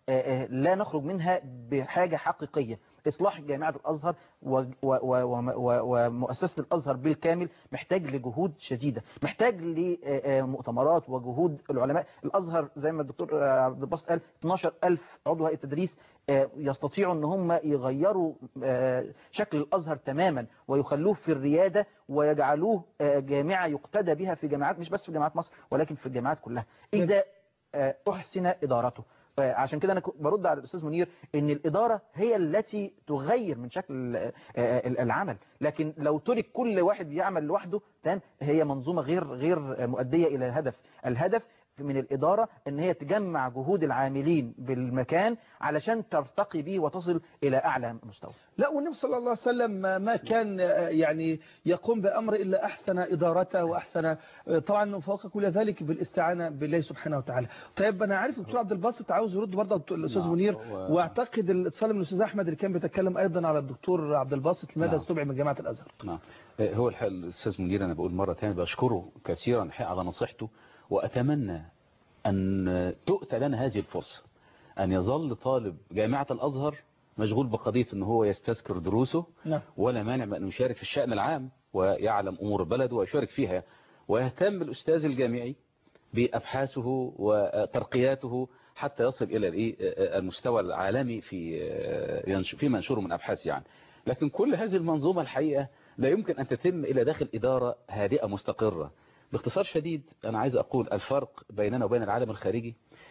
آه، آه، لا نخرج منها بحاجة حقيقية إصلاح جامعة الأزهر و- و- و- و- و- ومؤسسة الأزهر بالكامل محتاج لجهود شديدة محتاج لمؤتمرات وجهود العلماء الأزهر زي ما الدكتور آه، عبد الباسط قال 12 ألف عضو هيئة تدريس آه، يستطيعوا ان هم يغيروا آه، شكل الازهر تماما ويخلوه في الرياده ويجعلوه آه، جامعه يقتدى بها في جامعات مش بس في جامعات مصر ولكن في الجامعات كلها اذا آه، احسن ادارته آه، عشان كده انا كنت برد على الاستاذ منير ان الاداره هي التي تغير من شكل آه، آه، العمل لكن لو ترك كل واحد يعمل لوحده تمام هي منظومه غير غير مؤديه الى الهدف الهدف من الإدارة ان هي تجمع جهود العاملين بالمكان علشان ترتقي به وتصل إلى أعلى مستوى لا والنبي صلى الله عليه وسلم ما ما كان آه، يعني يقوم بأمر إلا أحسن إدارته وأحسن آه، طبعا فوق كل ذلك بالاستعانة بالله سبحانه وتعالى طيب أنا عارف الدكتور عبد الباسط عاوز يرد برضه الدكتور- الأستاذ نعم، منير هو- واعتقد الاتصال من الأستاذ أحمد اللي كان بيتكلم أيضا على الدكتور عبد الباسط لماذا نعم. استبعد من جامعة الأزهر نعم آه، هو الحقيقة الأستاذ منير أنا بقول مرة تانية بشكره كثيرا الحقيقة على نصيحته وأتمنى أن تؤتى لنا هذه الفرصة أن يظل طالب جامعة الأزهر مشغول بقضية أنه هو يستذكر دروسه نعم ولا مانع من أن يشارك في الشأن العام ويعلم أمور البلد ويشارك فيها ويهتم الأستاذ الجامعي بأبحاثه وترقياته حتى يصل إلى الإيه المستوى العالمي في ينش- في منشوره من أبحاث يعني لكن كل هذه المنظومة الحقيقة لا يمكن أن تتم إلى داخل إدارة هادئة مستقرة باختصار شديد أنا عايز أقول الفرق بيننا وبين العالم الخارجي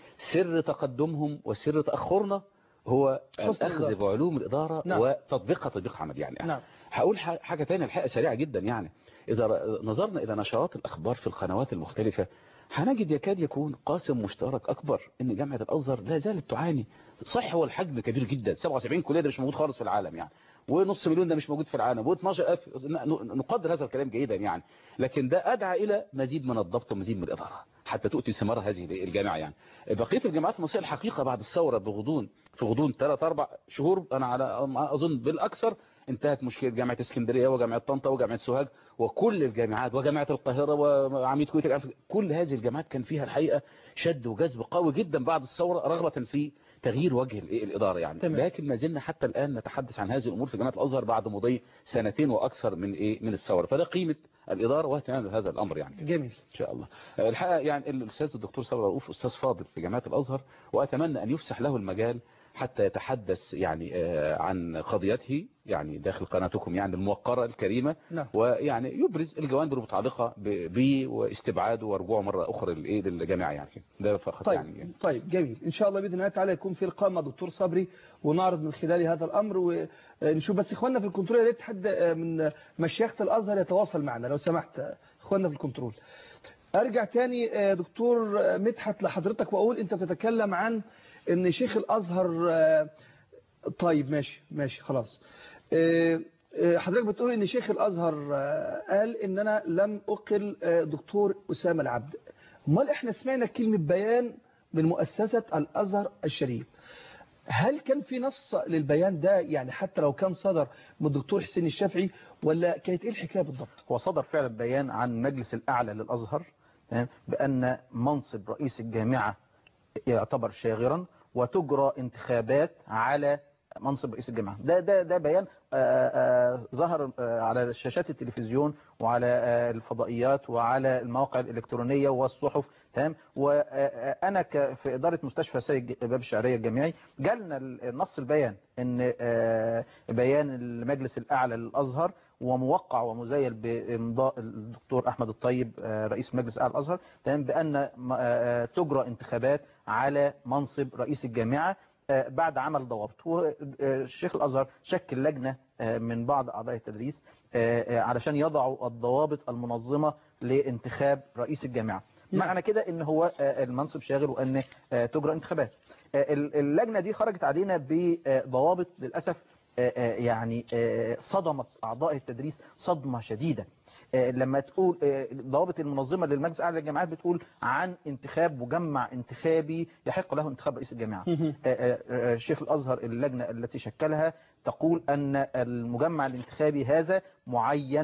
سر تقدمهم وسر تأخرنا هو حسن الأخذ الإدارة. بعلوم الإدارة نعم. وتطبيقها تطبيق عمل يعني نعم هقول ح- حاجة تانية الحقيقة سريعة جدا يعني إذا ر- نظرنا إلى نشرات الأخبار في القنوات المختلفة هنجد يكاد يكون قاسم مشترك أكبر إن جامعة الأزهر لا زالت تعاني صح هو الحجم كبير جدا 77 كلية ده مش موجود خالص في العالم يعني ونص مليون ده مش موجود في العالم و12 ألف ن- نقدر هذا الكلام جيدا يعني لكن ده أدعى إلى مزيد من الضبط ومزيد من الإدارة حتى تؤتي ثمار هذه الجامعة يعني بقية الجامعات المصرية الحقيقة بعد الثورة بغضون في غضون 3 4 شهور أنا على أظن بالأكثر انتهت مشكلة جامعة اسكندرية وجامعة طنطا وجامعة سوهاج وكل الجامعات وجامعة القاهرة وعميد كويت العام كل هذه الجامعات كان فيها الحقيقة شد وجذب قوي جدا بعد الثورة رغبة في تغيير وجه الإيه الإدارة يعني تمام. لكن ما زلنا حتى الآن نتحدث عن هذه الأمور في جامعة الأزهر بعد مضي سنتين وأكثر من إيه من الثورة فده قيمة الإدارة واهتمام بهذا الأمر يعني جميل إن شاء الله الحقيقة يعني الأستاذ الدكتور صبري رؤوف أستاذ فاضل في جامعة الأزهر وأتمنى أن يفسح له المجال حتى يتحدث يعني آه، عن قضيته يعني داخل قناتكم يعني الموقرة الكريمة نعم. ويعني يبرز الجوانب المتعلقة ب- بي واستبعاده ورجوعه مرة أخرى للإيه للجامعة يعني ده فقط طيب يعني طيب جميل ان شاء الله باذن الله تعالى يكون في لقاء مع دكتور صبري ونعرض من خلال هذا الامر ونشوف بس اخواننا في الكنترول يا ريت حد من مشيخه الازهر يتواصل معنا لو سمحت اخواننا في الكنترول ارجع تاني آه، دكتور آه، مدحت لحضرتك واقول انت بتتكلم عن ان شيخ الازهر آه، طيب ماشي ماشي خلاص آه، آه، حضرتك بتقول ان شيخ الازهر آه، قال ان انا لم اقل آه، دكتور اسامه العبد امال احنا سمعنا كلمه بيان من مؤسسه الازهر الشريف هل كان في نص للبيان ده يعني حتى لو كان صدر من الدكتور حسين الشافعي ولا كانت ايه الحكايه بالضبط هو صدر فعلا بيان عن المجلس الأعلى للأزهر تمام؟ بأن منصب رئيس الجامعة يعتبر شاغرا وتجرى انتخابات على منصب رئيس الجامعة ده ده ده بيان آه، آه، ظهر آه، على شاشات التلفزيون وعلى آه، الفضائيات وعلى المواقع الإلكترونية والصحف تمام وأنا في إدارة مستشفى سيد باب الشعرية الجامعي جالنا نص البيان إن آه، بيان المجلس الأعلى للأزهر وموقع ومزيل بإمضاء الدكتور أحمد الطيب آه، رئيس مجلس أعلى الأزهر تمام بأن م- آه، تجرى انتخابات على منصب رئيس الجامعة آه، بعد عمل ضوابط والشيخ الأزهر شكل لجنة آه، من بعض أعضاء التدريس آه، آه، علشان يضعوا الضوابط المنظمة لانتخاب رئيس الجامعة معنى كده ان هو آه، المنصب شاغل وان آه، تجرى انتخابات آه، ال- اللجنة دي خرجت علينا بضوابط للأسف آه، آه، يعني آه، صدمت أعضاء التدريس صدمة شديدة آه، لما تقول آه، ضوابط المنظمة للمجلس الأعلى للجامعات بتقول عن انتخاب مجمع انتخابي يحق له انتخاب رئيس الجامعة آه، آه، آه، شيخ الأزهر اللجنة التي شكلها تقول أن المجمع الانتخابي هذا معين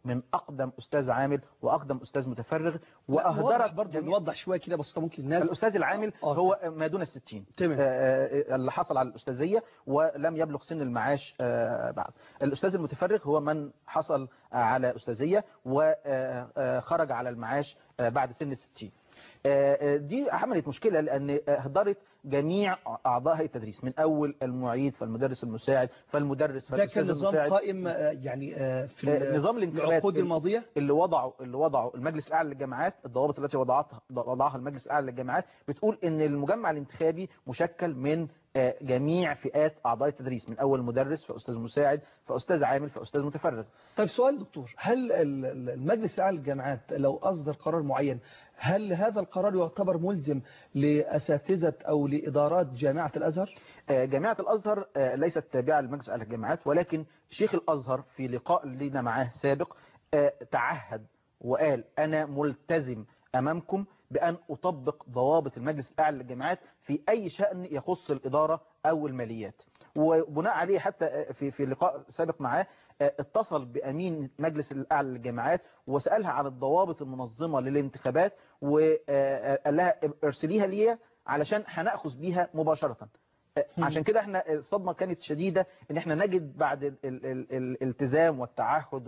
من اقدم استاذ عامل واقدم استاذ متفرغ واهدرت واهدرت برضه نوضح شويه كده بسيطه ممكن الناس الاستاذ العامل هو ما دون الستين تمام. آه، آه، اللي حصل على الاستاذيه ولم يبلغ سن المعاش آه، بعد الاستاذ المتفرغ هو من حصل آه، على استاذيه وخرج على المعاش آه، بعد سن الستين آه، آه، دي عملت مشكلة لأن أهدرت جميع أعضاء هيئة التدريس من أول المعيد فالمدرس المساعد فالمدرس ده فالأستاذ كان نظام المساعد قائم آه، يعني آه، في آه، نظام الانتخابات العقود الماضيه اللي وضعه اللي وضعه المجلس الاعلى للجامعات الضوابط التي وضعتها وضعها المجلس الاعلى للجامعات بتقول ان المجمع الانتخابي مشكل من آه، جميع فئات اعضاء التدريس من اول مدرس فاستاذ مساعد فاستاذ عامل فاستاذ متفرغ طيب سؤال دكتور هل ال- ال- المجلس الاعلى للجامعات لو اصدر قرار معين هل هذا القرار يعتبر ملزم لاساتذه او لادارات جامعه الازهر آه، جامعة الأزهر آه، ليست تابعة لمجلس أهل الجامعات ولكن شيخ الأزهر في لقاء لنا معاه سابق آه، تعهد وقال أنا ملتزم أمامكم بأن أطبق ضوابط المجلس الأعلى للجامعات في أي شأن يخص الإدارة أو الماليات وبناء عليه حتى آه، في في لقاء سابق معاه آه، اتصل بأمين مجلس الأعلى للجامعات وسألها عن الضوابط المنظمة للانتخابات وقال لها ارسليها لي علشان هنأخذ بيها مباشرة عشان كده احنا الصدمة كانت شديدة ان احنا نجد بعد ال ال ال الالتزام والتعهد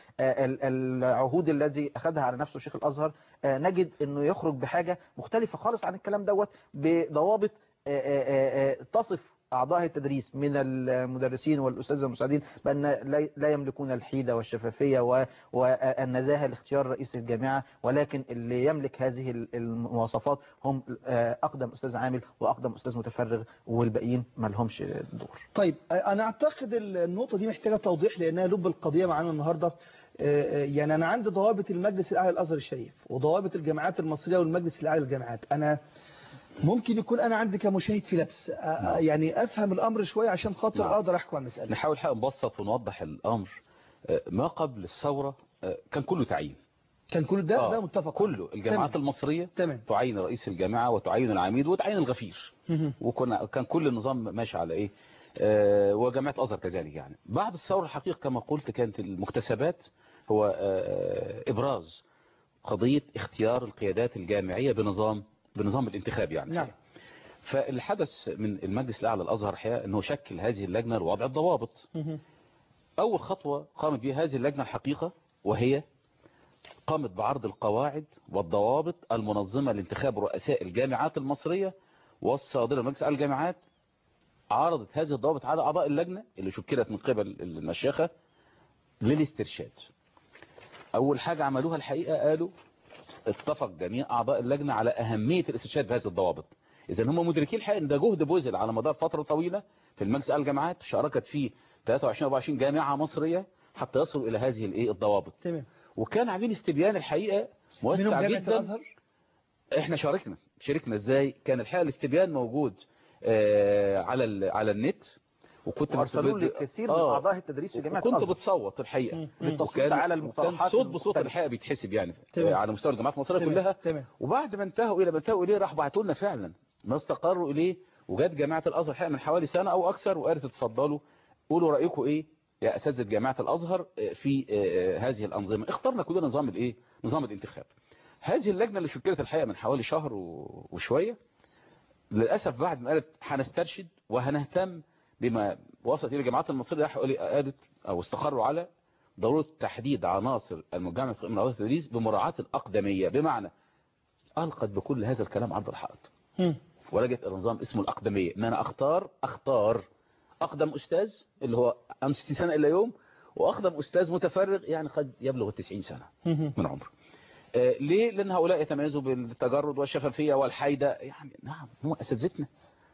والعهود الذي اخذها على نفسه شيخ الازهر آه، نجد انه يخرج بحاجة مختلفة خالص عن الكلام دوت بضوابط آه، آه، آه، تصف أعضاء التدريس من المدرسين والأساتذة المساعدين بأن لا- لا يملكون الحيدة والشفافية و- والنزاهة لاختيار رئيس الجامعة ولكن اللي يملك هذه المواصفات هم آه، أقدم أستاذ عامل وأقدم أستاذ متفرغ والباقيين ما لهمش دور طيب انا اعتقد النقطه دي محتاجه توضيح لانها لب القضيه معانا النهارده آه، آه، يعني انا عندي ضوابط المجلس الاعلى للازهر الشريف وضوابط الجامعات المصريه والمجلس الاعلى للجامعات انا ممكن يكون انا عندي كمشاهد في لبس آه، آه، يعني افهم الامر شويه عشان خاطر نعم. اقدر احكم على المساله نحاول حق نبسط ونوضح الأمر آه، ما قبل الثورة آه، كان كله تعيين كان كل ده آه، ده متفق كله الجامعات تمام. المصرية تمام تعين رئيس الجامعة وتعين العميد وتعين الغفير مهم. وكنا كان كل النظام ماشي على ايه آه وجامعة الازهر كذلك يعني بعد الثورة الحقيقة كما قلت كانت المكتسبات هو آه ابراز قضية اختيار القيادات الجامعية بنظام بنظام الانتخاب يعني نعم فالحدث من المجلس الاعلى الازهر الحقيقة انه شكل هذه اللجنة لوضع الضوابط مهم. أول خطوة قامت بها هذه اللجنة الحقيقة وهي قامت بعرض القواعد والضوابط المنظمة لانتخاب رؤساء الجامعات المصرية والصادرة من مجلس على الجامعات عرضت هذه الضوابط على أعضاء اللجنة اللي شكلت من قبل المشيخة للاسترشاد أول حاجة عملوها الحقيقة قالوا اتفق جميع أعضاء اللجنة على أهمية الاسترشاد بهذه الضوابط إذا هم مدركين الحقيقة إن ده جهد بذل على مدار فترة طويلة في المجلس على الجامعات شاركت فيه 23 24 جامعة مصرية حتى يصلوا إلى هذه الإيه الضوابط تمام وكان عاملين استبيان الحقيقة منهم موسع جامعه جدا الازهر احنا شاركنا شاركنا ازاي كان الحقيقة الاستبيان موجود آه على ال- على النت وكنت وارسلوا بت- لكثير من آه. اعضاء التدريس في جامعه وكنت الازهر بتصوت الحقيقة للتصويت على المقترحات وكان صوت بصوت المختلفة. الحقيقة بيتحسب يعني تمام. آه، على مستوى الجامعات المصرية تمام. كلها تمام وبعد ما انتهوا الى ما انتهوا اليه راحوا بعتوا لنا فعلا ما استقروا اليه وجت جامعة الازهر الحقيقة من حوالي سنة او اكثر وقالت اتفضلوا قولوا رأيكم ايه يا اساتذه جامعة الازهر آه، في آه، آه، هذه الانظمة اخترنا كلنا نظام الايه نظام الانتخاب هذه اللجنة اللي شكلت الحقيقة من حوالي شهر و- وشوية للأسف بعد ما قالت هنسترشد وهنهتم بما وصلت إلى الجامعات المصرية راحوا قالوا- قالت أو استقروا على ضرورة تحديد عناصر المجامعة من عناصر التدريس بمراعاة الأقدمية بمعنى ألقت بكل هذا الكلام عرض الحائط مم. ولجت النظام اسمه الأقدمية إن أنا أختار أختار أقدم أستاذ اللي هو 65 سنة إلا يوم وأقدم أستاذ متفرغ يعني قد يبلغ التسعين سنة مهم. من عمره آه، ليه لأن هؤلاء يتميزوا بالتجرد والشفافية والحيدة يعني نعم هم أساتذتنا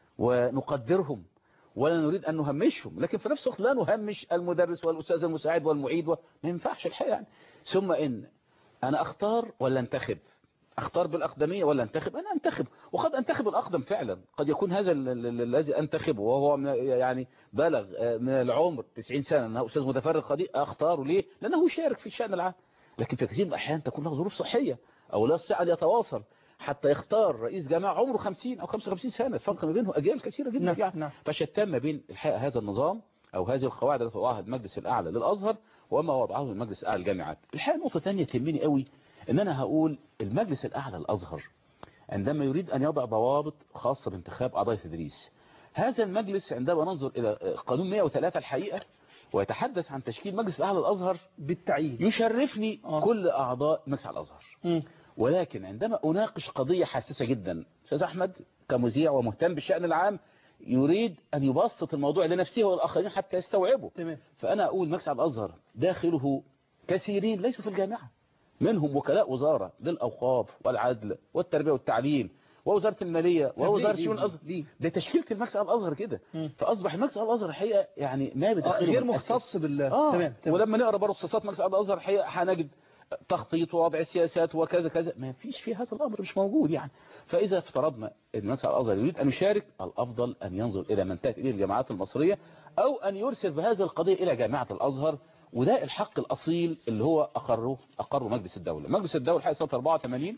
ونقدرهم ولا نريد أن نهمشهم لكن في نفس الوقت لا نهمش المدرس والأستاذ المساعد والمعيد و... ما ينفعش الحقيقة يعني ثم إن أنا أختار ولا أنتخب أختار بالأقدمية ولا أنتخب أنا أنتخب وقد أنتخب الأقدم فعلا قد يكون هذا ال- ال- ال- الذي أنتخبه وهو من- يعني بلغ آه، من العمر 90 سنة أنه أستاذ متفرغ قد أختاره ليه لأنه يشارك في الشأن العام لكن في كثير من الأحيان تكون له ظروف صحية أو لا يستطيع أن يتواصل حتى يختار رئيس جامعة عمره 50 أو 55 سنة الفرق ما بينه أجيال كثيرة جدا نعم، يعني نعم. فشتان ما بين الحقيقة هذا النظام أو هذه القواعد التي وضعها المجلس الأعلى للأزهر وما وضعه المجلس الأعلى للجامعات الحقيقة نقطة ثانية تهمني قوي ان انا هقول المجلس الأعلى الأزهر عندما يريد أن يضع ضوابط خاصة بانتخاب أعضاء التدريس هذا المجلس عندما ننظر إلى قانون 103 الحقيقة ويتحدث عن تشكيل مجلس الأعلى الأزهر بالتعيين يشرفني آه. كل أعضاء مجلس الأعلى الأزهر مم. ولكن عندما أناقش قضية حساسة جدا أستاذ أحمد كمذيع ومهتم بالشأن العام يريد أن يبسط الموضوع لنفسه والآخرين حتى يستوعبوا تمام فأنا أقول مجلس الأزهر داخله كثيرين ليسوا في الجامعة منهم وكلاء وزارة للأوقاف والعدل والتربية والتعليم ووزارة المالية ووزارة ليه؟ شؤون ليه؟ الأزهر ليه؟ ده تشكيلة المجلس الأزهر كده فأصبح المجلس الأزهر الحقيقة يعني ما آه، بداخله غير من أسس. مختص بال آه. تمام تمام ولما نقرا برضه اختصاصات مجلس الازهر الحقيقه هنجد تخطيط ووضع سياسات وكذا كذا ما فيش في هذا الامر مش موجود يعني فاذا افترضنا ان مجلس الازهر يريد ان يشارك الافضل ان ينظر الى ما انتهت اليه الجامعات المصريه او ان يرسل بهذه القضيه الى جامعه الازهر وده الحق الاصيل اللي هو اقره اقره مجلس الدوله مجلس الدوله الحقيقه سنه 84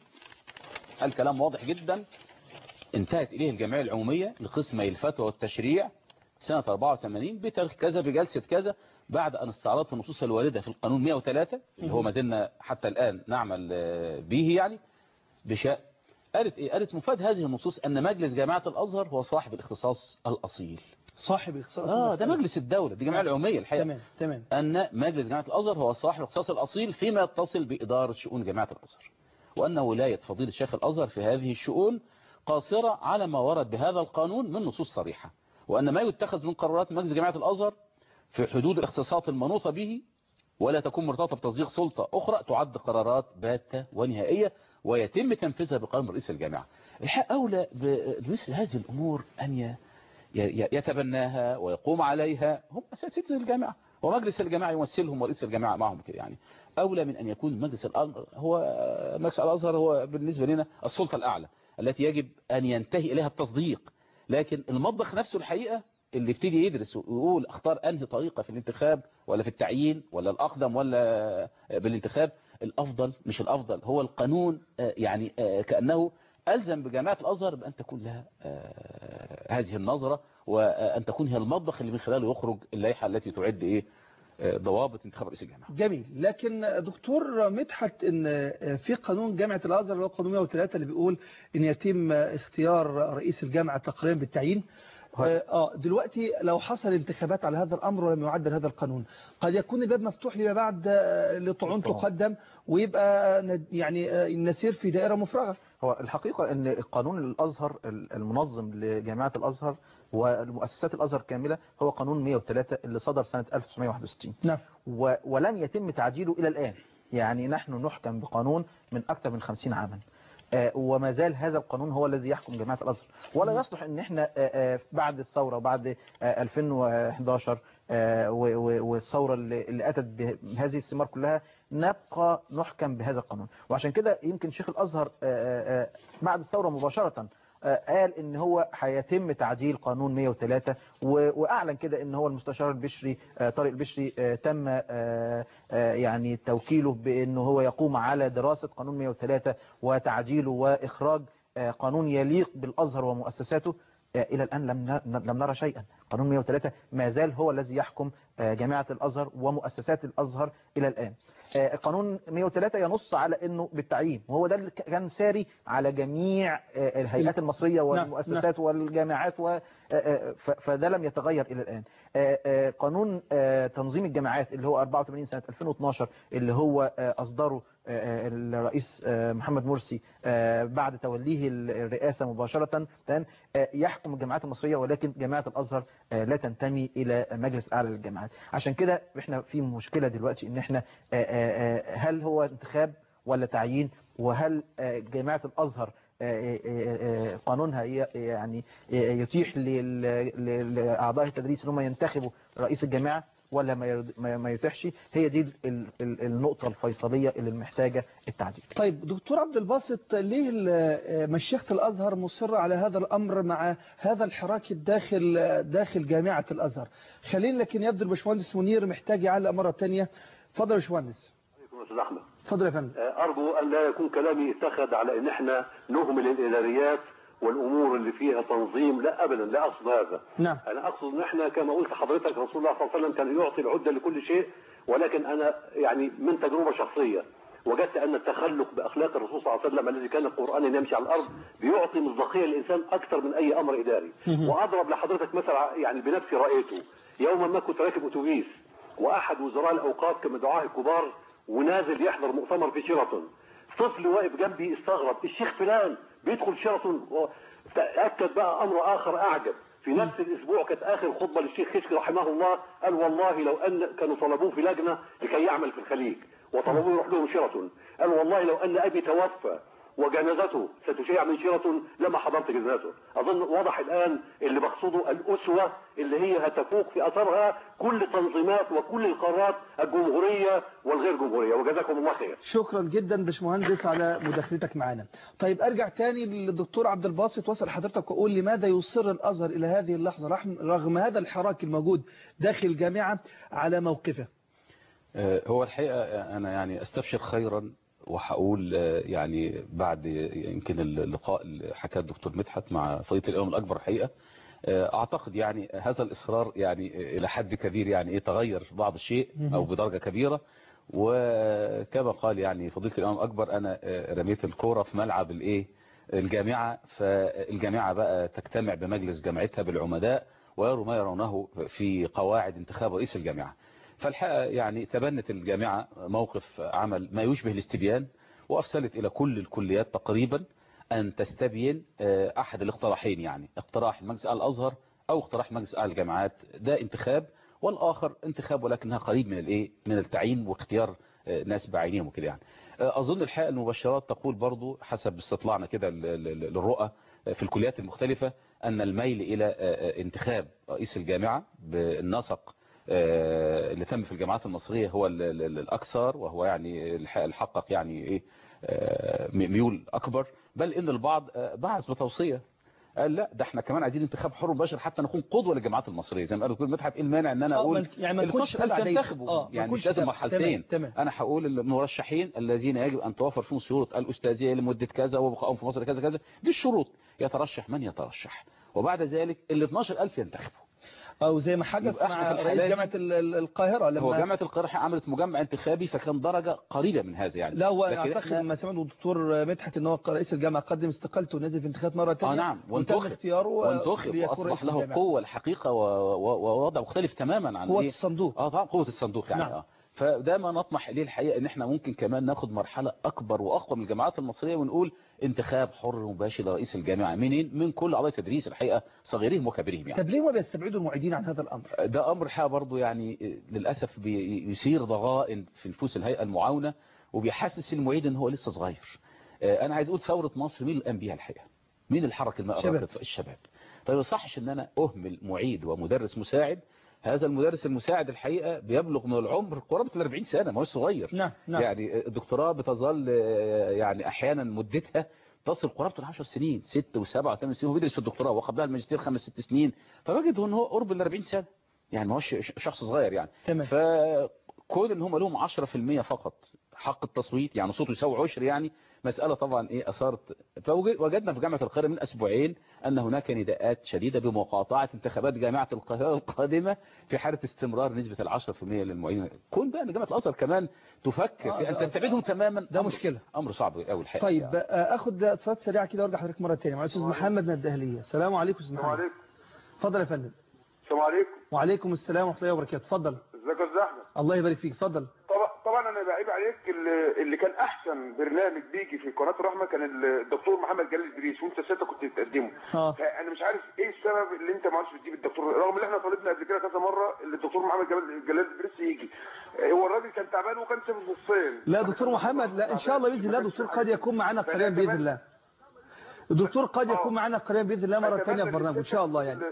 الكلام واضح جدا انتهت اليه الجمعيه العموميه لقسمي الفتوى والتشريع سنة 84 بتاريخ كذا بجلسة كذا بعد أن استعرضت النصوص الواردة في القانون 103 اللي هو ما زلنا حتى الآن نعمل آه، به يعني بشأن قالت إيه؟ قالت مفاد هذه النصوص أن مجلس جامعة الأزهر هو صاحب الاختصاص الأصيل صاحب اختصاص آه ده المسألة. مجلس الدولة دي جمعية العمومية الحقيقة تمام تمام أن مجلس جامعة الأزهر هو صاحب الاختصاص الأصيل فيما يتصل بإدارة شؤون جامعة الأزهر وأن ولاية فضيلة شيخ الأزهر في هذه الشؤون قاصرة على ما ورد بهذا القانون من نصوص صريحة وأن ما يتخذ من قرارات مجلس جامعة الأزهر في حدود الاختصاصات المنوطة به ولا تكون مرتبطة بتصديق سلطة أخرى تعد قرارات باتة ونهائية ويتم تنفيذها بقانون رئيس الجامعة الحق أولى بمثل هذه الأمور أن ي- ي- يتبناها ويقوم عليها هم أساتذة الجامعة ومجلس الجامعة يمثلهم ورئيس الجامعة معهم كده يعني أولى من أن يكون مجلس الأمر هو مجلس الأزهر هو بالنسبة لنا السلطة الأعلى التي يجب أن ينتهي إليها التصديق لكن المطبخ نفسه الحقيقة اللي يبتدي يدرس ويقول اختار أنهي طريقة في الانتخاب ولا في التعيين ولا الأقدم ولا بالانتخاب الأفضل مش الأفضل هو القانون آه، يعني آه، كأنه ألزم بجامعة الأزهر بأن تكون لها آه، هذه النظرة وأن تكون هي المطبخ اللي من خلاله يخرج اللائحة التي تعد إيه آه، ضوابط انتخاب رئيس الجامعة جميل لكن دكتور مدحت ان في قانون جامعة الازهر اللي هو قانون 103 اللي بيقول ان يتم اختيار رئيس الجامعة تقريبا بالتعيين اه دلوقتي لو حصل انتخابات على هذا الامر ولم يعدل هذا القانون قد يكون الباب مفتوح لما بعد آه، لطعون طبعا. تقدم ويبقى ند- يعني آه، نسير في دائرة مفرغة هو الحقيقة ان قانون الازهر المنظم لجامعة الازهر والمؤسسات الازهر كاملة هو قانون 103 اللي صدر سنة 1961 نعم و- ولم يتم تعديله الى الان يعني نحن نحكم بقانون من اكثر من 50 عاما آه، وما زال هذا القانون هو الذي يحكم جامعة الازهر ولا يصلح ان احنا آه، آه، بعد الثورة وبعد آه، 2011 آه، و- و- والثورة اللي اللي اتت بهذه الثمار كلها نبقى نحكم بهذا القانون وعشان كده يمكن شيخ الازهر آه، آه، آه، بعد الثورة مباشرة آه، قال ان هو هيتم تعديل قانون 103 و- واعلن كده ان هو المستشار البشري آه، طارق البشري آه، تم آه، آه، يعني توكيله بانه هو يقوم على دراسة قانون 103 وتعديله واخراج آه، قانون يليق بالازهر ومؤسساته آه، الى الان لم ن- لم نرى شيئا قانون 103 ما زال هو الذي يحكم آه، جامعة الازهر ومؤسسات الازهر الى الان آه، قانون 103 ينص على انه بالتعيين وهو ده اللي كان ساري على جميع آه، الهيئات المصرية والمؤسسات والجامعات و- آه، آه، ف- فده لم يتغير الى الان آه، آه، قانون آه، تنظيم الجامعات اللي هو 84 سنة 2012 اللي هو آه، اصدره آه، الرئيس آه، محمد مرسي آه، بعد توليه الرئاسة مباشرة تمام آه، يحكم الجامعات المصرية ولكن جامعة الازهر آه، لا تنتمي الى مجلس الاعلى للجامعات عشان كده احنا في مشكلة دلوقتي ان احنا آه، آه، آه، هل هو انتخاب ولا تعيين وهل آه، جامعة الازهر آه، آه، آه، قانونها ي- يعني يتيح لل- ل- لاعضاء التدريس ان هم ينتخبوا رئيس الجامعه ولا ما يرد- ما ما يتيحش هي دي ال- ال- النقطه الفيصليه اللي محتاجه التعديل طيب دكتور عبد الباسط ليه ال- مشيخة الأزهر مصرة على هذا الأمر مع هذا الحراك الداخل داخل جامعة الأزهر خلينا لكن يبدو الباشمهندس منير محتاج يعلق مرة تانية اتفضل يا باشمهندس عليكم استاذ احمد اتفضل يا فندم ارجو ان لا يكون كلامي اتخذ على ان احنا نهمل الاداريات والامور اللي فيها تنظيم لا ابدا لا اقصد هذا نعم انا اقصد ان احنا كما قلت حضرتك رسول الله صلى الله عليه وسلم كان يعطي العده لكل شيء ولكن انا يعني من تجربه شخصيه وجدت ان التخلق باخلاق الرسول صلى الله عليه وسلم الذي كان قرانا يمشي على الارض بيعطي مصداقيه للانسان اكثر من اي امر اداري واضرب لحضرتك مثل يعني بنفسي رايته يوما ما كنت راكب اتوبيس واحد وزراء الاوقاف كما دعاه الكبار ونازل يحضر مؤتمر في شيراتون طفل واقف جنبي استغرب الشيخ فلان بيدخل شيراتون تاكد بقى امر اخر اعجب في نفس الاسبوع كانت اخر خطبه للشيخ خشكي رحمه الله قال والله لو ان كانوا طلبوه في لجنه لكي يعمل في الخليج وطلبوه يروح لهم شيراتون قال والله لو ان ابي توفى وجنازته ستشيع من شيراتون لما حضرت جنازته اظن واضح الان اللي بقصده الاسوه اللي هي هتفوق في اثرها كل تنظيمات وكل القرارات الجمهوريه والغير جمهوريه وجزاكم الله خير شكرا جدا باشمهندس على مداخلتك معنا طيب ارجع تاني للدكتور عبد الباسط واسال حضرتك واقول لماذا يصر الازهر الى هذه اللحظه رغم- رغم هذا الحراك الموجود داخل الجامعه على موقفه آه، هو الحقيقة أنا يعني أستبشر خيرا وهقول آه، يعني بعد يمكن اللقاء اللي حكاه الدكتور مدحت مع فضيلة الإمام الأكبر الحقيقة آه، أعتقد يعني هذا الإصرار يعني إلى حد كبير يعني إيه تغير بعض الشيء أو بدرجة كبيرة وكما قال يعني فضيلة الإمام الأكبر أنا آه، رميت الكورة في ملعب الإيه الجامعة فالجامعة بقى تجتمع بمجلس جامعتها بالعمداء ويروا ما يرونه في قواعد انتخاب رئيس الجامعة فالحقيقة يعني تبنت الجامعة موقف عمل ما يشبه الاستبيان وأرسلت إلى كل الكليات تقريبا أن تستبين آه، أحد الاقتراحين يعني اقتراح مجلس أعلى الأزهر أو اقتراح مجلس أعلى الجامعات ده انتخاب والآخر انتخاب ولكنها قريب من الإيه من التعيين واختيار آه، ناس بعينهم وكده يعني آه، أظن الحقيقة المبشرات تقول برضو حسب استطلاعنا كده ل- ل- للرؤى آه، في الكليات المختلفة أن الميل إلى آه، آه، انتخاب رئيس الجامعة بالنسق آه، اللي تم في الجامعات المصرية هو ال- ال- ال- الأكثر وهو يعني الح- الحقق يعني إيه آه، م- ميول أكبر بل إن البعض آه، بعث بتوصية قال لا ده احنا كمان عايزين انتخاب حر مباشر حتى نكون قدوة للجامعات المصرية زي ما قال الدكتور مدحت ايه المانع ان انا آه، اقول ما- يعني ما ال نكونش 12000 تبع دي. ينتخبوا آه، ما يعني نكونش مش لازم تبع. مرحلتين تمام، تمام. انا هقول المرشحين الذين يجب ان توفر فيهم شروط الاستاذيه لمده كذا وبقائهم في مصر كذا كذا دي الشروط يترشح من يترشح وبعد ذلك ال 12000 ينتخبوا او زي ما حدث يبقى احنا مع في رئيس الحالة دي- جامعه ال- ال- القاهره لما هو جامعه القاهره عملت مجمع انتخابي فكان درجه قريبه من هذا يعني لا هو لكن اعتقد إحنا- لما سمعت الدكتور مدحت ان هو رئيس الجامعه قدم استقالته ونزل في انتخابات مره ثانيه اه نعم وتم وانتخب اختياره وانتخب ليكون رئيس واصبح له الجامعة. قوه الحقيقه و- و- ووضع مختلف تماما عن قوة إيه؟ الصندوق. اه طبعا قوه الصندوق يعني نعم. اه فده ما نطمح اليه الحقيقه ان احنا ممكن كمان ناخد مرحله اكبر واقوى من الجامعات المصريه ونقول انتخاب حر مباشر لرئيس الجامعه منين من كل اعضاء التدريس الحقيقه صغيرهم وكبيرهم يعني طب ليه ما بيستبعدوا المعيدين عن هذا الامر ده امر حقيقه برضه يعني للاسف بيثير ضغائن في نفوس الهيئه المعاونه وبيحسس المعيد ان هو لسه صغير آه، انا عايز اقول ثوره مصر مين اللي قام بيها الحقيقه مين اللي حرك الماء شباب. الراكد؟ الشباب فما يصحش ان انا اهمل معيد ومدرس مساعد هذا المدرس المساعد الحقيقه بيبلغ من العمر قرابه ال 40 سنه ما هو صغير نعم نعم يعني الدكتوراه بتظل آه، يعني احيانا مدتها تصل قرابه ال 10 سنين 6 و7 و8 سنين وبيدرس في الدكتوراه وقبلها الماجستير خمس ست سنين فبجد ان هو قرب ال 40 سنه يعني ما هوش شخص صغير يعني تمام. فكون ان هم لهم 10% فقط حق التصويت يعني صوته يساوي عشر يعني مسألة طبعا ايه اثارت فوجدنا في جامعة القاهرة من اسبوعين ان هناك نداءات شديدة بمقاطعة انتخابات جامعة القاهرة القادمة في حالة استمرار نسبة العشرة في المية للمعيدين كون بقى ان جامعة الازهر كمان تفكر آه، في ان ده- تستبعدهم تماما ده أمر- مشكلة. امر صعب قوي الحقيقة طيب يعني. آه، اخد اتصالات سريعه كده وارجع حضرتك مره ثانيه مع الاستاذ محمد من الدهليه السلام عليكم استاذ السلام محمد عليكم اتفضل يا فندم السلام عليكم وعليكم السلام ورحمه الله وبركاته اتفضل ازيك يا استاذ احمد الله يبارك فيك اتفضل طبعا طبعا انا بعيب عليك اللي, اللي كان احسن برنامج بيجي في قناه الرحمه كان الدكتور محمد جلال ادريس وانت ساعتها كنت بتقدمه اه فانا مش عارف ايه السبب اللي انت ما عادش بتجيب الدكتور رغم ان احنا طالبنا قبل كده كذا مره اللي الدكتور محمد جلال جلال ادريس يجي هو الراجل كان تعبان وكان ساب نصين لا دكتور محمد لا ان شاء الله باذن الله دكتور قد يكون معنا قريبا باذن الله الدكتور قد يكون معنا قريبا باذن الله مره ثانيه في برنامج ان شاء الله يعني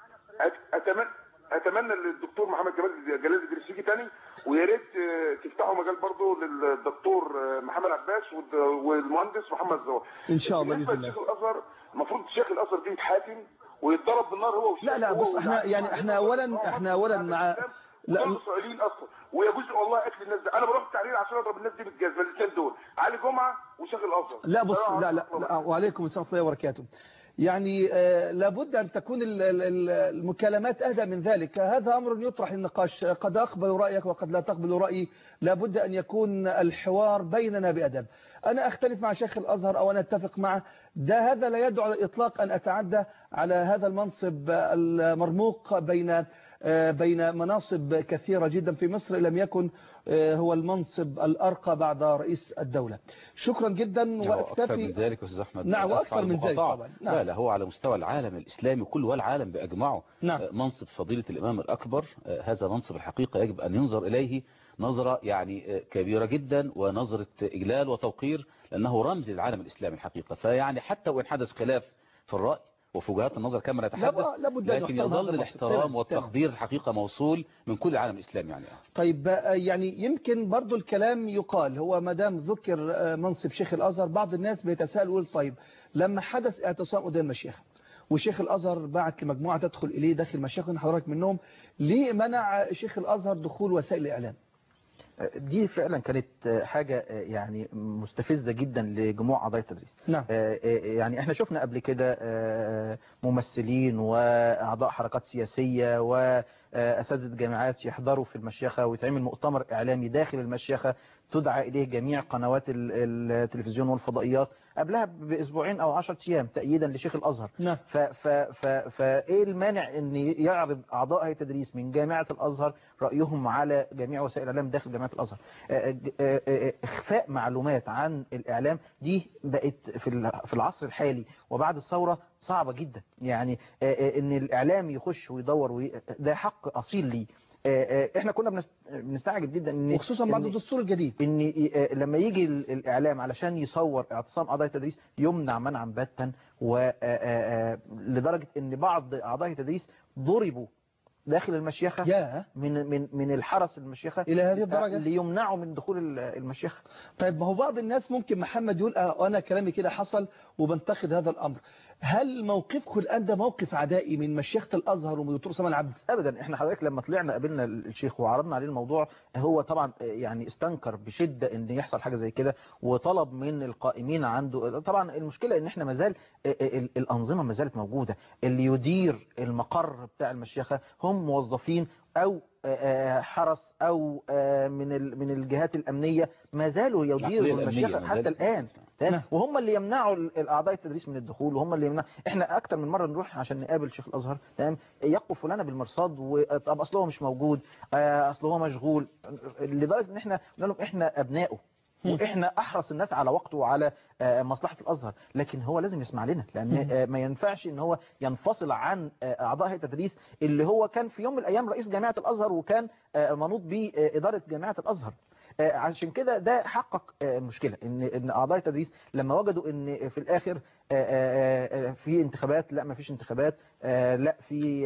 أت- اتمنى اتمنى ان الدكتور محمد جلال جلال ادريس يجي تاني ويا ريت آه، تفتحوا مجال برضه للدكتور آه، محمد عباس والد- والمهندس محمد زوار ان شاء الله بالنسبه باذن الله لشيخ الازهر المفروض شيخ الازهر دي يتحاكم ويتضرب بالنار هو والشيخ لا لا هو بص احنا يعني احنا اولا احنا اولا مع لا لا اسرائيليين اصلا ويجوز والله قتل الناس ده انا بروح التحرير عشان اضرب الناس دي بالجزمه الاثنين دول علي جمعه وشيخ الازهر لا بص لا لا, لا وعليكم السلام ورحمه الله وبركاته يعني آه، لابد أن تكون ال- ال- ال- المكالمات أهدى من ذلك هذا أمر يطرح النقاش قد أقبل رأيك وقد لا تقبل رأيي لابد أن يكون الحوار بيننا بأدب أنا أختلف مع شيخ الأزهر أو أنا أتفق معه ده هذا لا يدعو على الإطلاق أن أتعدى على هذا المنصب المرموق بين آه، بين مناصب كثيرة جدا في مصر لم يكن آه، هو المنصب الأرقى بعد رئيس الدولة شكرا جدا لا، هو أكثر من وأكتفي ذلك يا أستاذ أحمد نعم، أسف وأكثر على من ذلك المقاطعة. طبعا. نعم. لا لا هو على مستوى العالم الإسلامي كله والعالم بأجمعه نعم. آه، منصب فضيلة الإمام الأكبر آه، هذا منصب الحقيقة يجب أن ينظر إليه نظرة يعني آه، كبيرة جدا ونظرة إجلال وتوقير لأنه رمز للعالم الإسلامي الحقيقة فيعني حتى وإن حدث خلاف في الرأي وفي وجهات النظر كما نتحدث لابد- لابد أن لكن يحترم هذا يظل المنصب. الاحترام تمام، والتقدير الحقيقة موصول من كل العالم الإسلامي يعني طيب آه، يعني يمكن برضو الكلام يقال هو ما دام ذكر آه، منصب شيخ الأزهر بعض الناس بيتساءل ويقول طيب لما حدث اعتصام قدام المشيخة وشيخ الأزهر بعت لمجموعة تدخل إليه داخل المشيخة وإن حضرتك منهم ليه منع شيخ الأزهر دخول وسائل الإعلام دي فعلا كانت حاجة يعني مستفزة جدا لجموع أعضاء التدريس نعم. يعني احنا شفنا قبل كده ممثلين وأعضاء حركات سياسية وأساتذة جامعات يحضروا في المشيخة ويتعمل مؤتمر إعلامي داخل المشيخة تدعى إليه جميع قنوات التلفزيون والفضائيات قبلها بأسبوعين أو عشرة أيام تأييدا لشيخ الأزهر نعم. ف ف ف فإيه المانع أن يعرض أعضاء هيئة التدريس من جامعة الأزهر رأيهم على جميع وسائل الإعلام داخل جامعة الأزهر إخفاء معلومات عن الإعلام دي بقت في في العصر الحالي وبعد الثورة صعبة جدا يعني أن الإعلام يخش ويدور وي... ده حق أصيل ليه احنا كنا بنستعجب جدا ان وخصوصا بعد الدستور الجديد ان لما يجي الاعلام علشان يصور اعتصام اعضاء التدريس يمنع منعا باتا ولدرجه ان بعض اعضاء التدريس ضربوا داخل المشيخة يا. من من من الحرس المشيخة إلى هذه الدرجة ليمنعوا من دخول المشيخة طيب ما هو بعض الناس ممكن محمد يقول أنا كلامي كده حصل وبنتقد هذا الأمر هل موقفكم الآن ده موقف عدائي من مشيخة الأزهر ومن دكتور سلمان عبد أبدا احنا حضرتك لما طلعنا قابلنا الشيخ وعرضنا عليه الموضوع هو طبعا يعني استنكر بشدة ان يحصل حاجة زي كده وطلب من القائمين عنده طبعا المشكلة ان احنا مازال الأنظمة ما زالت موجودة اللي يدير المقر بتاع المشيخة هم موظفين أو حرس أو من من الجهات الأمنية ما زالوا يديروا المشيخة حتى الآن وهم اللي يمنعوا الأعضاء التدريس من الدخول وهم اللي يمنعوا احنا أكتر من مرة نروح عشان نقابل شيخ الأزهر تمام يقف لنا بالمرصاد وطب أصله هو مش موجود أصله هو مشغول لدرجة إن احنا قلنا لهم احنا أبنائه واحنا احرص الناس على وقته وعلى مصلحة الازهر لكن هو لازم يسمع لنا لان ما ينفعش ان هو ينفصل عن اعضاء هيئه التدريس اللي هو كان في يوم من الايام رئيس جامعة الازهر وكان منوط باداره جامعة الازهر عشان كده ده حقق مشكلة ان ان اعضاء التدريس لما وجدوا ان في الاخر في انتخابات لا ما فيش انتخابات لا في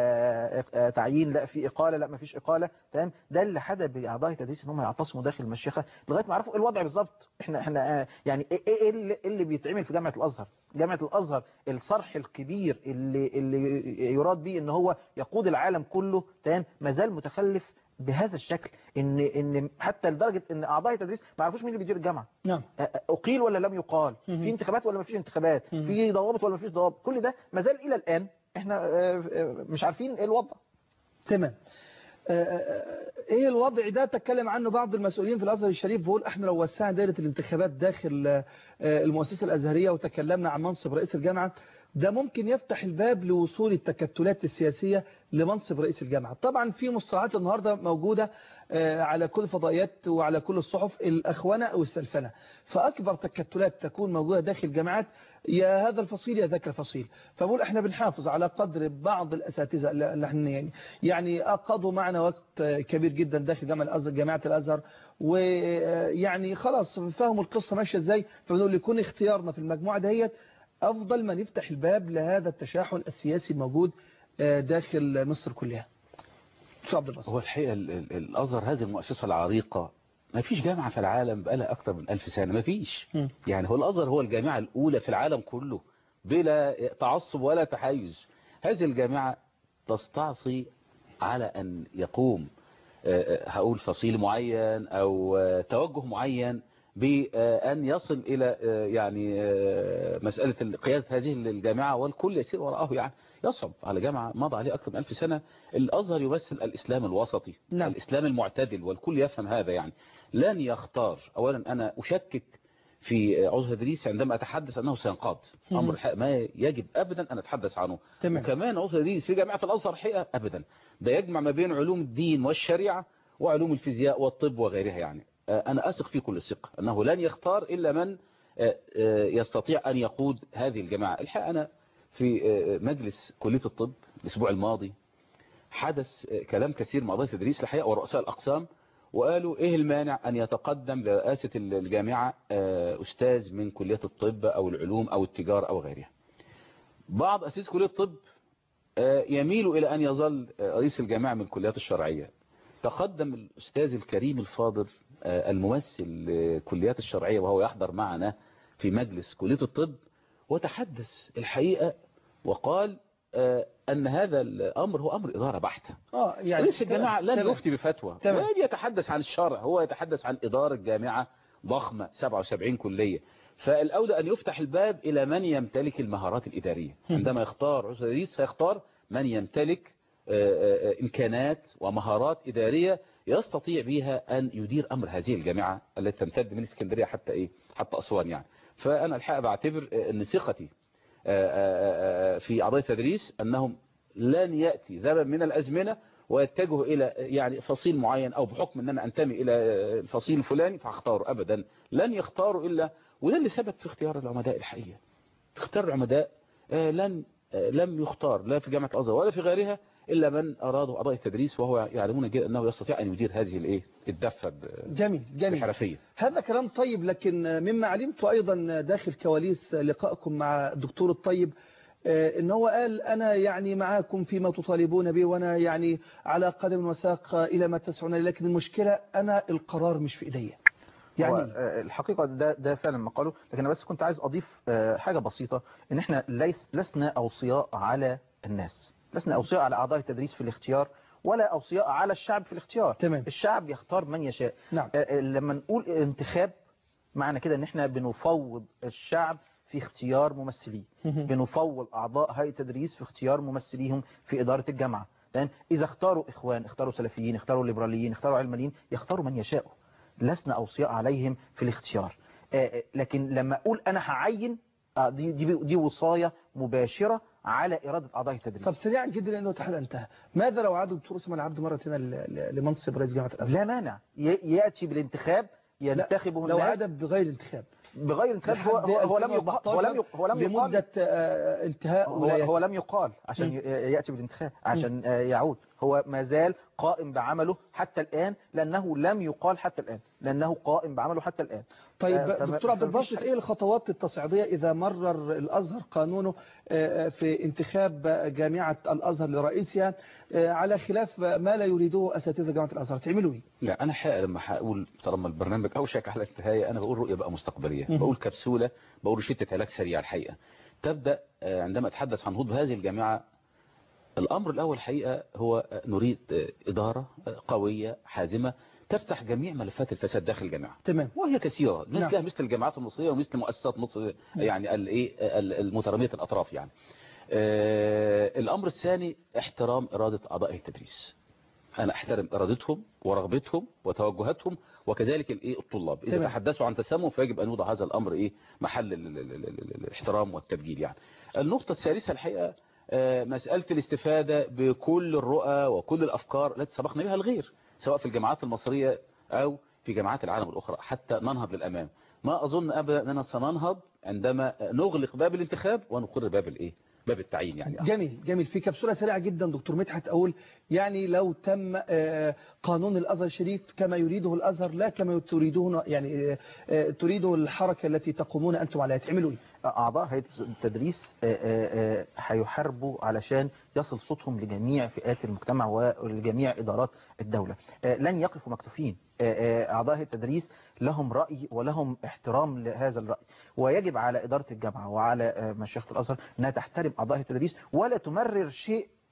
تعيين لا في اقاله لا ما فيش اقاله تمام ده اللي حدى باعضاء التدريس ان هم يعتصموا داخل المشيخه لغايه ما عرفوا الوضع بالظبط احنا احنا يعني ايه اللي, اللي بيتعمل في جامعه الازهر جامعه الازهر الصرح الكبير اللي اللي يراد به ان هو يقود العالم كله تمام ما زال متخلف بهذا الشكل ان ان حتى لدرجه ان اعضاء التدريس ما عرفوش مين اللي بيدير الجامعه نعم اقيل ولا لم يقال في انتخابات ولا ما فيش انتخابات في ضوابط ولا ما فيش ضوابط كل ده ما زال الى الان احنا مش عارفين ايه الوضع تمام ايه الوضع ده تكلم عنه بعض المسؤولين في الازهر الشريف بيقول احنا لو وسعنا دائره الانتخابات داخل المؤسسه الازهريه وتكلمنا عن منصب رئيس الجامعه ده ممكن يفتح الباب لوصول التكتلات السياسية لمنصب رئيس الجامعة طبعا في مصطلحات النهاردة موجودة على كل الفضائيات وعلى كل الصحف الأخونة أو السلفنة فأكبر تكتلات تكون موجودة داخل الجامعات يا هذا الفصيل يا ذاك الفصيل فبقول احنا بنحافظ على قدر بعض الأساتذة اللي احنا يعني يعني قضوا معنا وقت كبير جدا داخل جامعة الأزهر جامعة الأزهر ويعني خلاص فهموا القصة ماشية ازاي فبنقول يكون اختيارنا في المجموعة دهيت أفضل ما نفتح الباب لهذا التشاحن السياسي الموجود داخل مصر كلها هو الحقيقة الأزهر هذه المؤسسة العريقة ما فيش جامعة في العالم بقالها أكثر من ألف سنة ما فيش يعني هو الأزهر هو الجامعة الأولى في العالم كله بلا تعصب ولا تحيز هذه الجامعة تستعصي على أن يقوم هقول فصيل معين أو توجه معين بأن يصل إلى آه، يعني آه، مسألة قيادة هذه الجامعة والكل يسير وراءه يعني يصعب على جامعة مضى عليه أكثر من ألف سنة الأزهر يمثل الإسلام الوسطي نعم. الإسلام المعتدل والكل يفهم هذا يعني لن يختار أولا أنا أشكك في عضو تدريس عندما أتحدث أنه سينقاد مم. أمر الحقيقة ما يجب أبدا أن أتحدث عنه تمام. وكمان عضو تدريس في جامعة الأزهر حقيقة أبدا ده يجمع ما بين علوم الدين والشريعة وعلوم الفيزياء والطب وغيرها يعني آه، أنا أثق فيه كل الثقة أنه لن يختار إلا من آه، آه، يستطيع أن يقود هذه الجماعة الحقيقة أنا في آه، مجلس كلية الطب الأسبوع الماضي حدث آه، كلام كثير مع ضيف تدريس الحقيقة ورؤساء الأقسام وقالوا إيه المانع أن يتقدم لرئاسة الجامعة آه، أستاذ من كلية الطب أو العلوم أو التجارة أو غيرها بعض أسيس كلية الطب آه، يميل إلى أن يظل آه، رئيس الجامعة من الكليات الشرعية تقدم الأستاذ الكريم الفاضل آه، الممثل لكليات الشرعية وهو يحضر معنا في مجلس كلية الطب وتحدث الحقيقة وقال آه، أن هذا الأمر هو أمر إدارة بحتة اه يعني رئيس الجامعة لن تمام. يفتي بفتوى تمام. ولن يتحدث عن الشرع هو يتحدث عن إدارة جامعة ضخمة 77 كلية فالأولى أن يفتح الباب إلى من يمتلك المهارات الإدارية عندما يختار عضو رئيس هيختار من يمتلك آه، آه، آه، إمكانات ومهارات إدارية يستطيع بها أن يدير أمر هذه الجامعة التي تمتد من اسكندرية حتى إيه حتى أسوان يعني فأنا الحقيقة بعتبر آه، أن ثقتي آه، آه، آه، في أعضاء التدريس أنهم لن يأتي زمن من الأزمنة ويتجه إلى يعني فصيل معين أو بحكم أن أنا أنتمي إلى الفصيل الفلاني فاختاره أبدا لن يختاروا إلا وده اللي ثبت في اختيار العمداء الحقيقة في اختيار العمداء آه، لن آه، لم يختار لا في جامعة الأزهر ولا في غيرها إلا من أرادوا أعضاء التدريس وهو يعلمون جيدا أنه يستطيع أن يدير هذه الإيه الدفة ب- جميل جميل بحرفية هذا كلام طيب لكن مما علمت أيضا داخل كواليس لقائكم مع الدكتور الطيب آه، ان هو قال انا يعني معاكم فيما تطالبون به وانا يعني على قدم وساق الى ما تسعون إليه، لكن المشكلة انا القرار مش في ايديا يعني يعني الحقيقة ده ده فعلا ما قاله لكن انا بس كنت عايز اضيف آه، حاجة بسيطة ان احنا ليس لسنا اوصياء على الناس لسنا اوصياء على اعضاء التدريس في الاختيار ولا اوصياء على الشعب في الاختيار تمام. الشعب يختار من يشاء نعم. آه، آه، لما نقول انتخاب معنى كده ان احنا بنفوض الشعب في اختيار ممثليه بنفوض اعضاء هيئه التدريس في اختيار ممثليهم في اداره الجامعه تمام اذا اختاروا اخوان اختاروا سلفيين اختاروا ليبراليين اختاروا علمانيين يختاروا من يشاءوا لسنا اوصياء عليهم في الاختيار آه، آه، لكن لما اقول انا هعين آه، دي دي دي وصايه مباشره على اراده اعضاء التدريس طب سريعا جدا لانه الاتحاد انتهى ماذا لو عاد الدكتور اسامه العبد مره ثانيه ل- ل- لمنصب رئيس جامعه الازهر لا مانع ي- ياتي بالانتخاب ينتخبه لو الناس عاد بغير انتخاب بغير انتخاب هو, لحد هو, هو لم يقال هو لم يق- هو لم يقال لمدة آه، انتهاء هو, ولايات هو لم يقال عشان مم. ي- يأتي بالانتخاب عشان آه، يعود هو ما زال قائم بعمله حتى الآن لأنه لم يقال حتى الآن لأنه قائم بعمله حتى الآن طيب آه، فما- دكتور عبد فمفيش الباسط ايه الخطوات التصعيديه اذا مرر الازهر قانونه آه، في انتخاب جامعه الازهر لرئيسها آه، على خلاف ما لا يريده اساتذه جامعه الازهر تعملوا ايه؟ لا انا حقيقة لما هقول طالما البرنامج اوشك على الانتهاء انا بقول رؤيه بقى مستقبليه مهم. بقول كبسوله بقول روشته علاج سريع الحقيقه تبدا آه، عندما اتحدث عن هضب هذه الجامعه الامر الاول حقيقه هو آه، نريد آه، اداره آه، قويه حازمه تفتح جميع ملفات الفساد داخل الجامعه تمام وهي كثيره نعم. مثلها مثل الجامعات المصريه ومثل مؤسسات مصر يعني الايه ال- المتراميه الاطراف يعني آه، الامر الثاني احترام اراده اعضاء التدريس انا احترم ارادتهم ورغبتهم وتوجهاتهم وكذلك الايه الطلاب اذا تمام. تحدثوا عن تسمم فيجب ان يوضع هذا الامر ايه محل ال- ال- ال- ال- الاحترام والتبجيل يعني النقطه الثالثه الحقيقه آه، مساله الاستفاده بكل الرؤى وكل الافكار التي سبقنا بها الغير سواء في الجامعات المصريه او في جامعات العالم الاخرى حتى ننهض للامام ما اظن ابدا اننا سننهض عندما نغلق باب الانتخاب ونقر باب الايه باب التعيين يعني جميل جميل في كبسولة سريعة جدا دكتور مدحت أقول يعني لو تم آه، قانون الأزهر الشريف كما يريده الأزهر لا كما تريده يعني آه، آه، تريده الحركة التي تقومون أنتم عليها تعملوا إيه؟ أعضاء هيئة التدريس آه، آه، آه، هيحاربوا علشان يصل صوتهم لجميع فئات المجتمع ولجميع إدارات الدولة آه، لن يقفوا مكتوفين آه، آه، أعضاء هيئة التدريس لهم رأي ولهم احترام لهذا الرأي ويجب على إدارة الجامعة وعلى آه، مشيخة الأزهر أنها تحترم أعضاء هيئة التدريس ولا تمرر شيء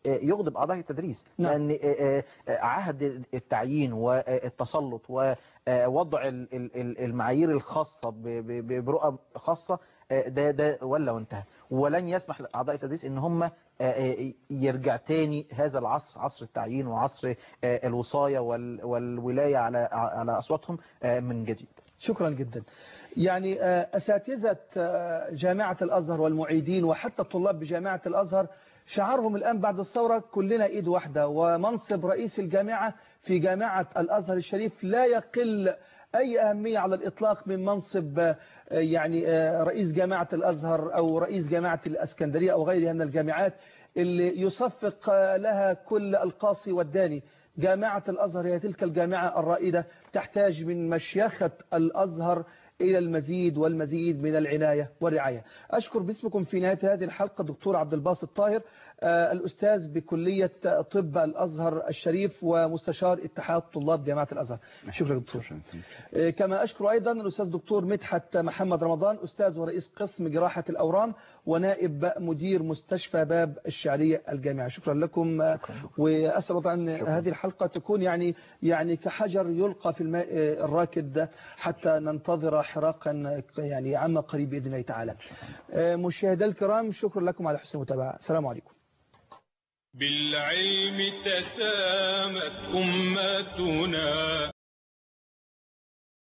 آه، يغضب أعضاء التدريس نعم. لأن آه، آه، عهد التعيين والتسلط ووضع ال- ال- ال- المعايير الخاصة ب- ب- ب- برؤى خاصة آه، ده ده ولا وانتهى ولن يسمح لأعضاء التدريس إن هم آه، آه، يرجع تاني هذا العصر عصر التعيين وعصر آه، الوصاية وال- والولاية على على أصواتهم آه، من جديد شكرا جدا يعني آه، أساتذة آه، جامعة الأزهر والمعيدين وحتى الطلاب بجامعة الأزهر شعارهم الآن بعد الثورة كلنا إيد واحدة ومنصب رئيس الجامعة في جامعة الأزهر الشريف لا يقل أي أهمية على الإطلاق من منصب آه، يعني آه، رئيس جامعة الأزهر أو رئيس جامعة الأسكندرية أو غيرها من الجامعات اللي يصفق آه، لها كل القاصي والداني جامعة الأزهر هي تلك الجامعة الرائدة تحتاج من مشيخة الأزهر إلى المزيد والمزيد من العناية والرعاية أشكر باسمكم في نهاية هذه الحلقة دكتور عبد الباسط طاهر آه، الأستاذ بكلية طب الأزهر الشريف ومستشار اتحاد طلاب جامعة الأزهر شكرا دكتور آه، كما أشكر أيضا الأستاذ دكتور مدحت محمد رمضان أستاذ ورئيس قسم جراحة الأورام ونائب مدير مستشفى باب الشعرية الجامعة شكرا لكم آه، وأسأل الله أن هذه الحلقة تكون يعني يعني كحجر يلقى في الماء آه، الراكد حتى ننتظر حراقا يعني عما قريب بإذن الله تعالى آه، مشاهدي الكرام شكرا لكم على حسن المتابعة السلام عليكم بالعلم تسامت أمتنا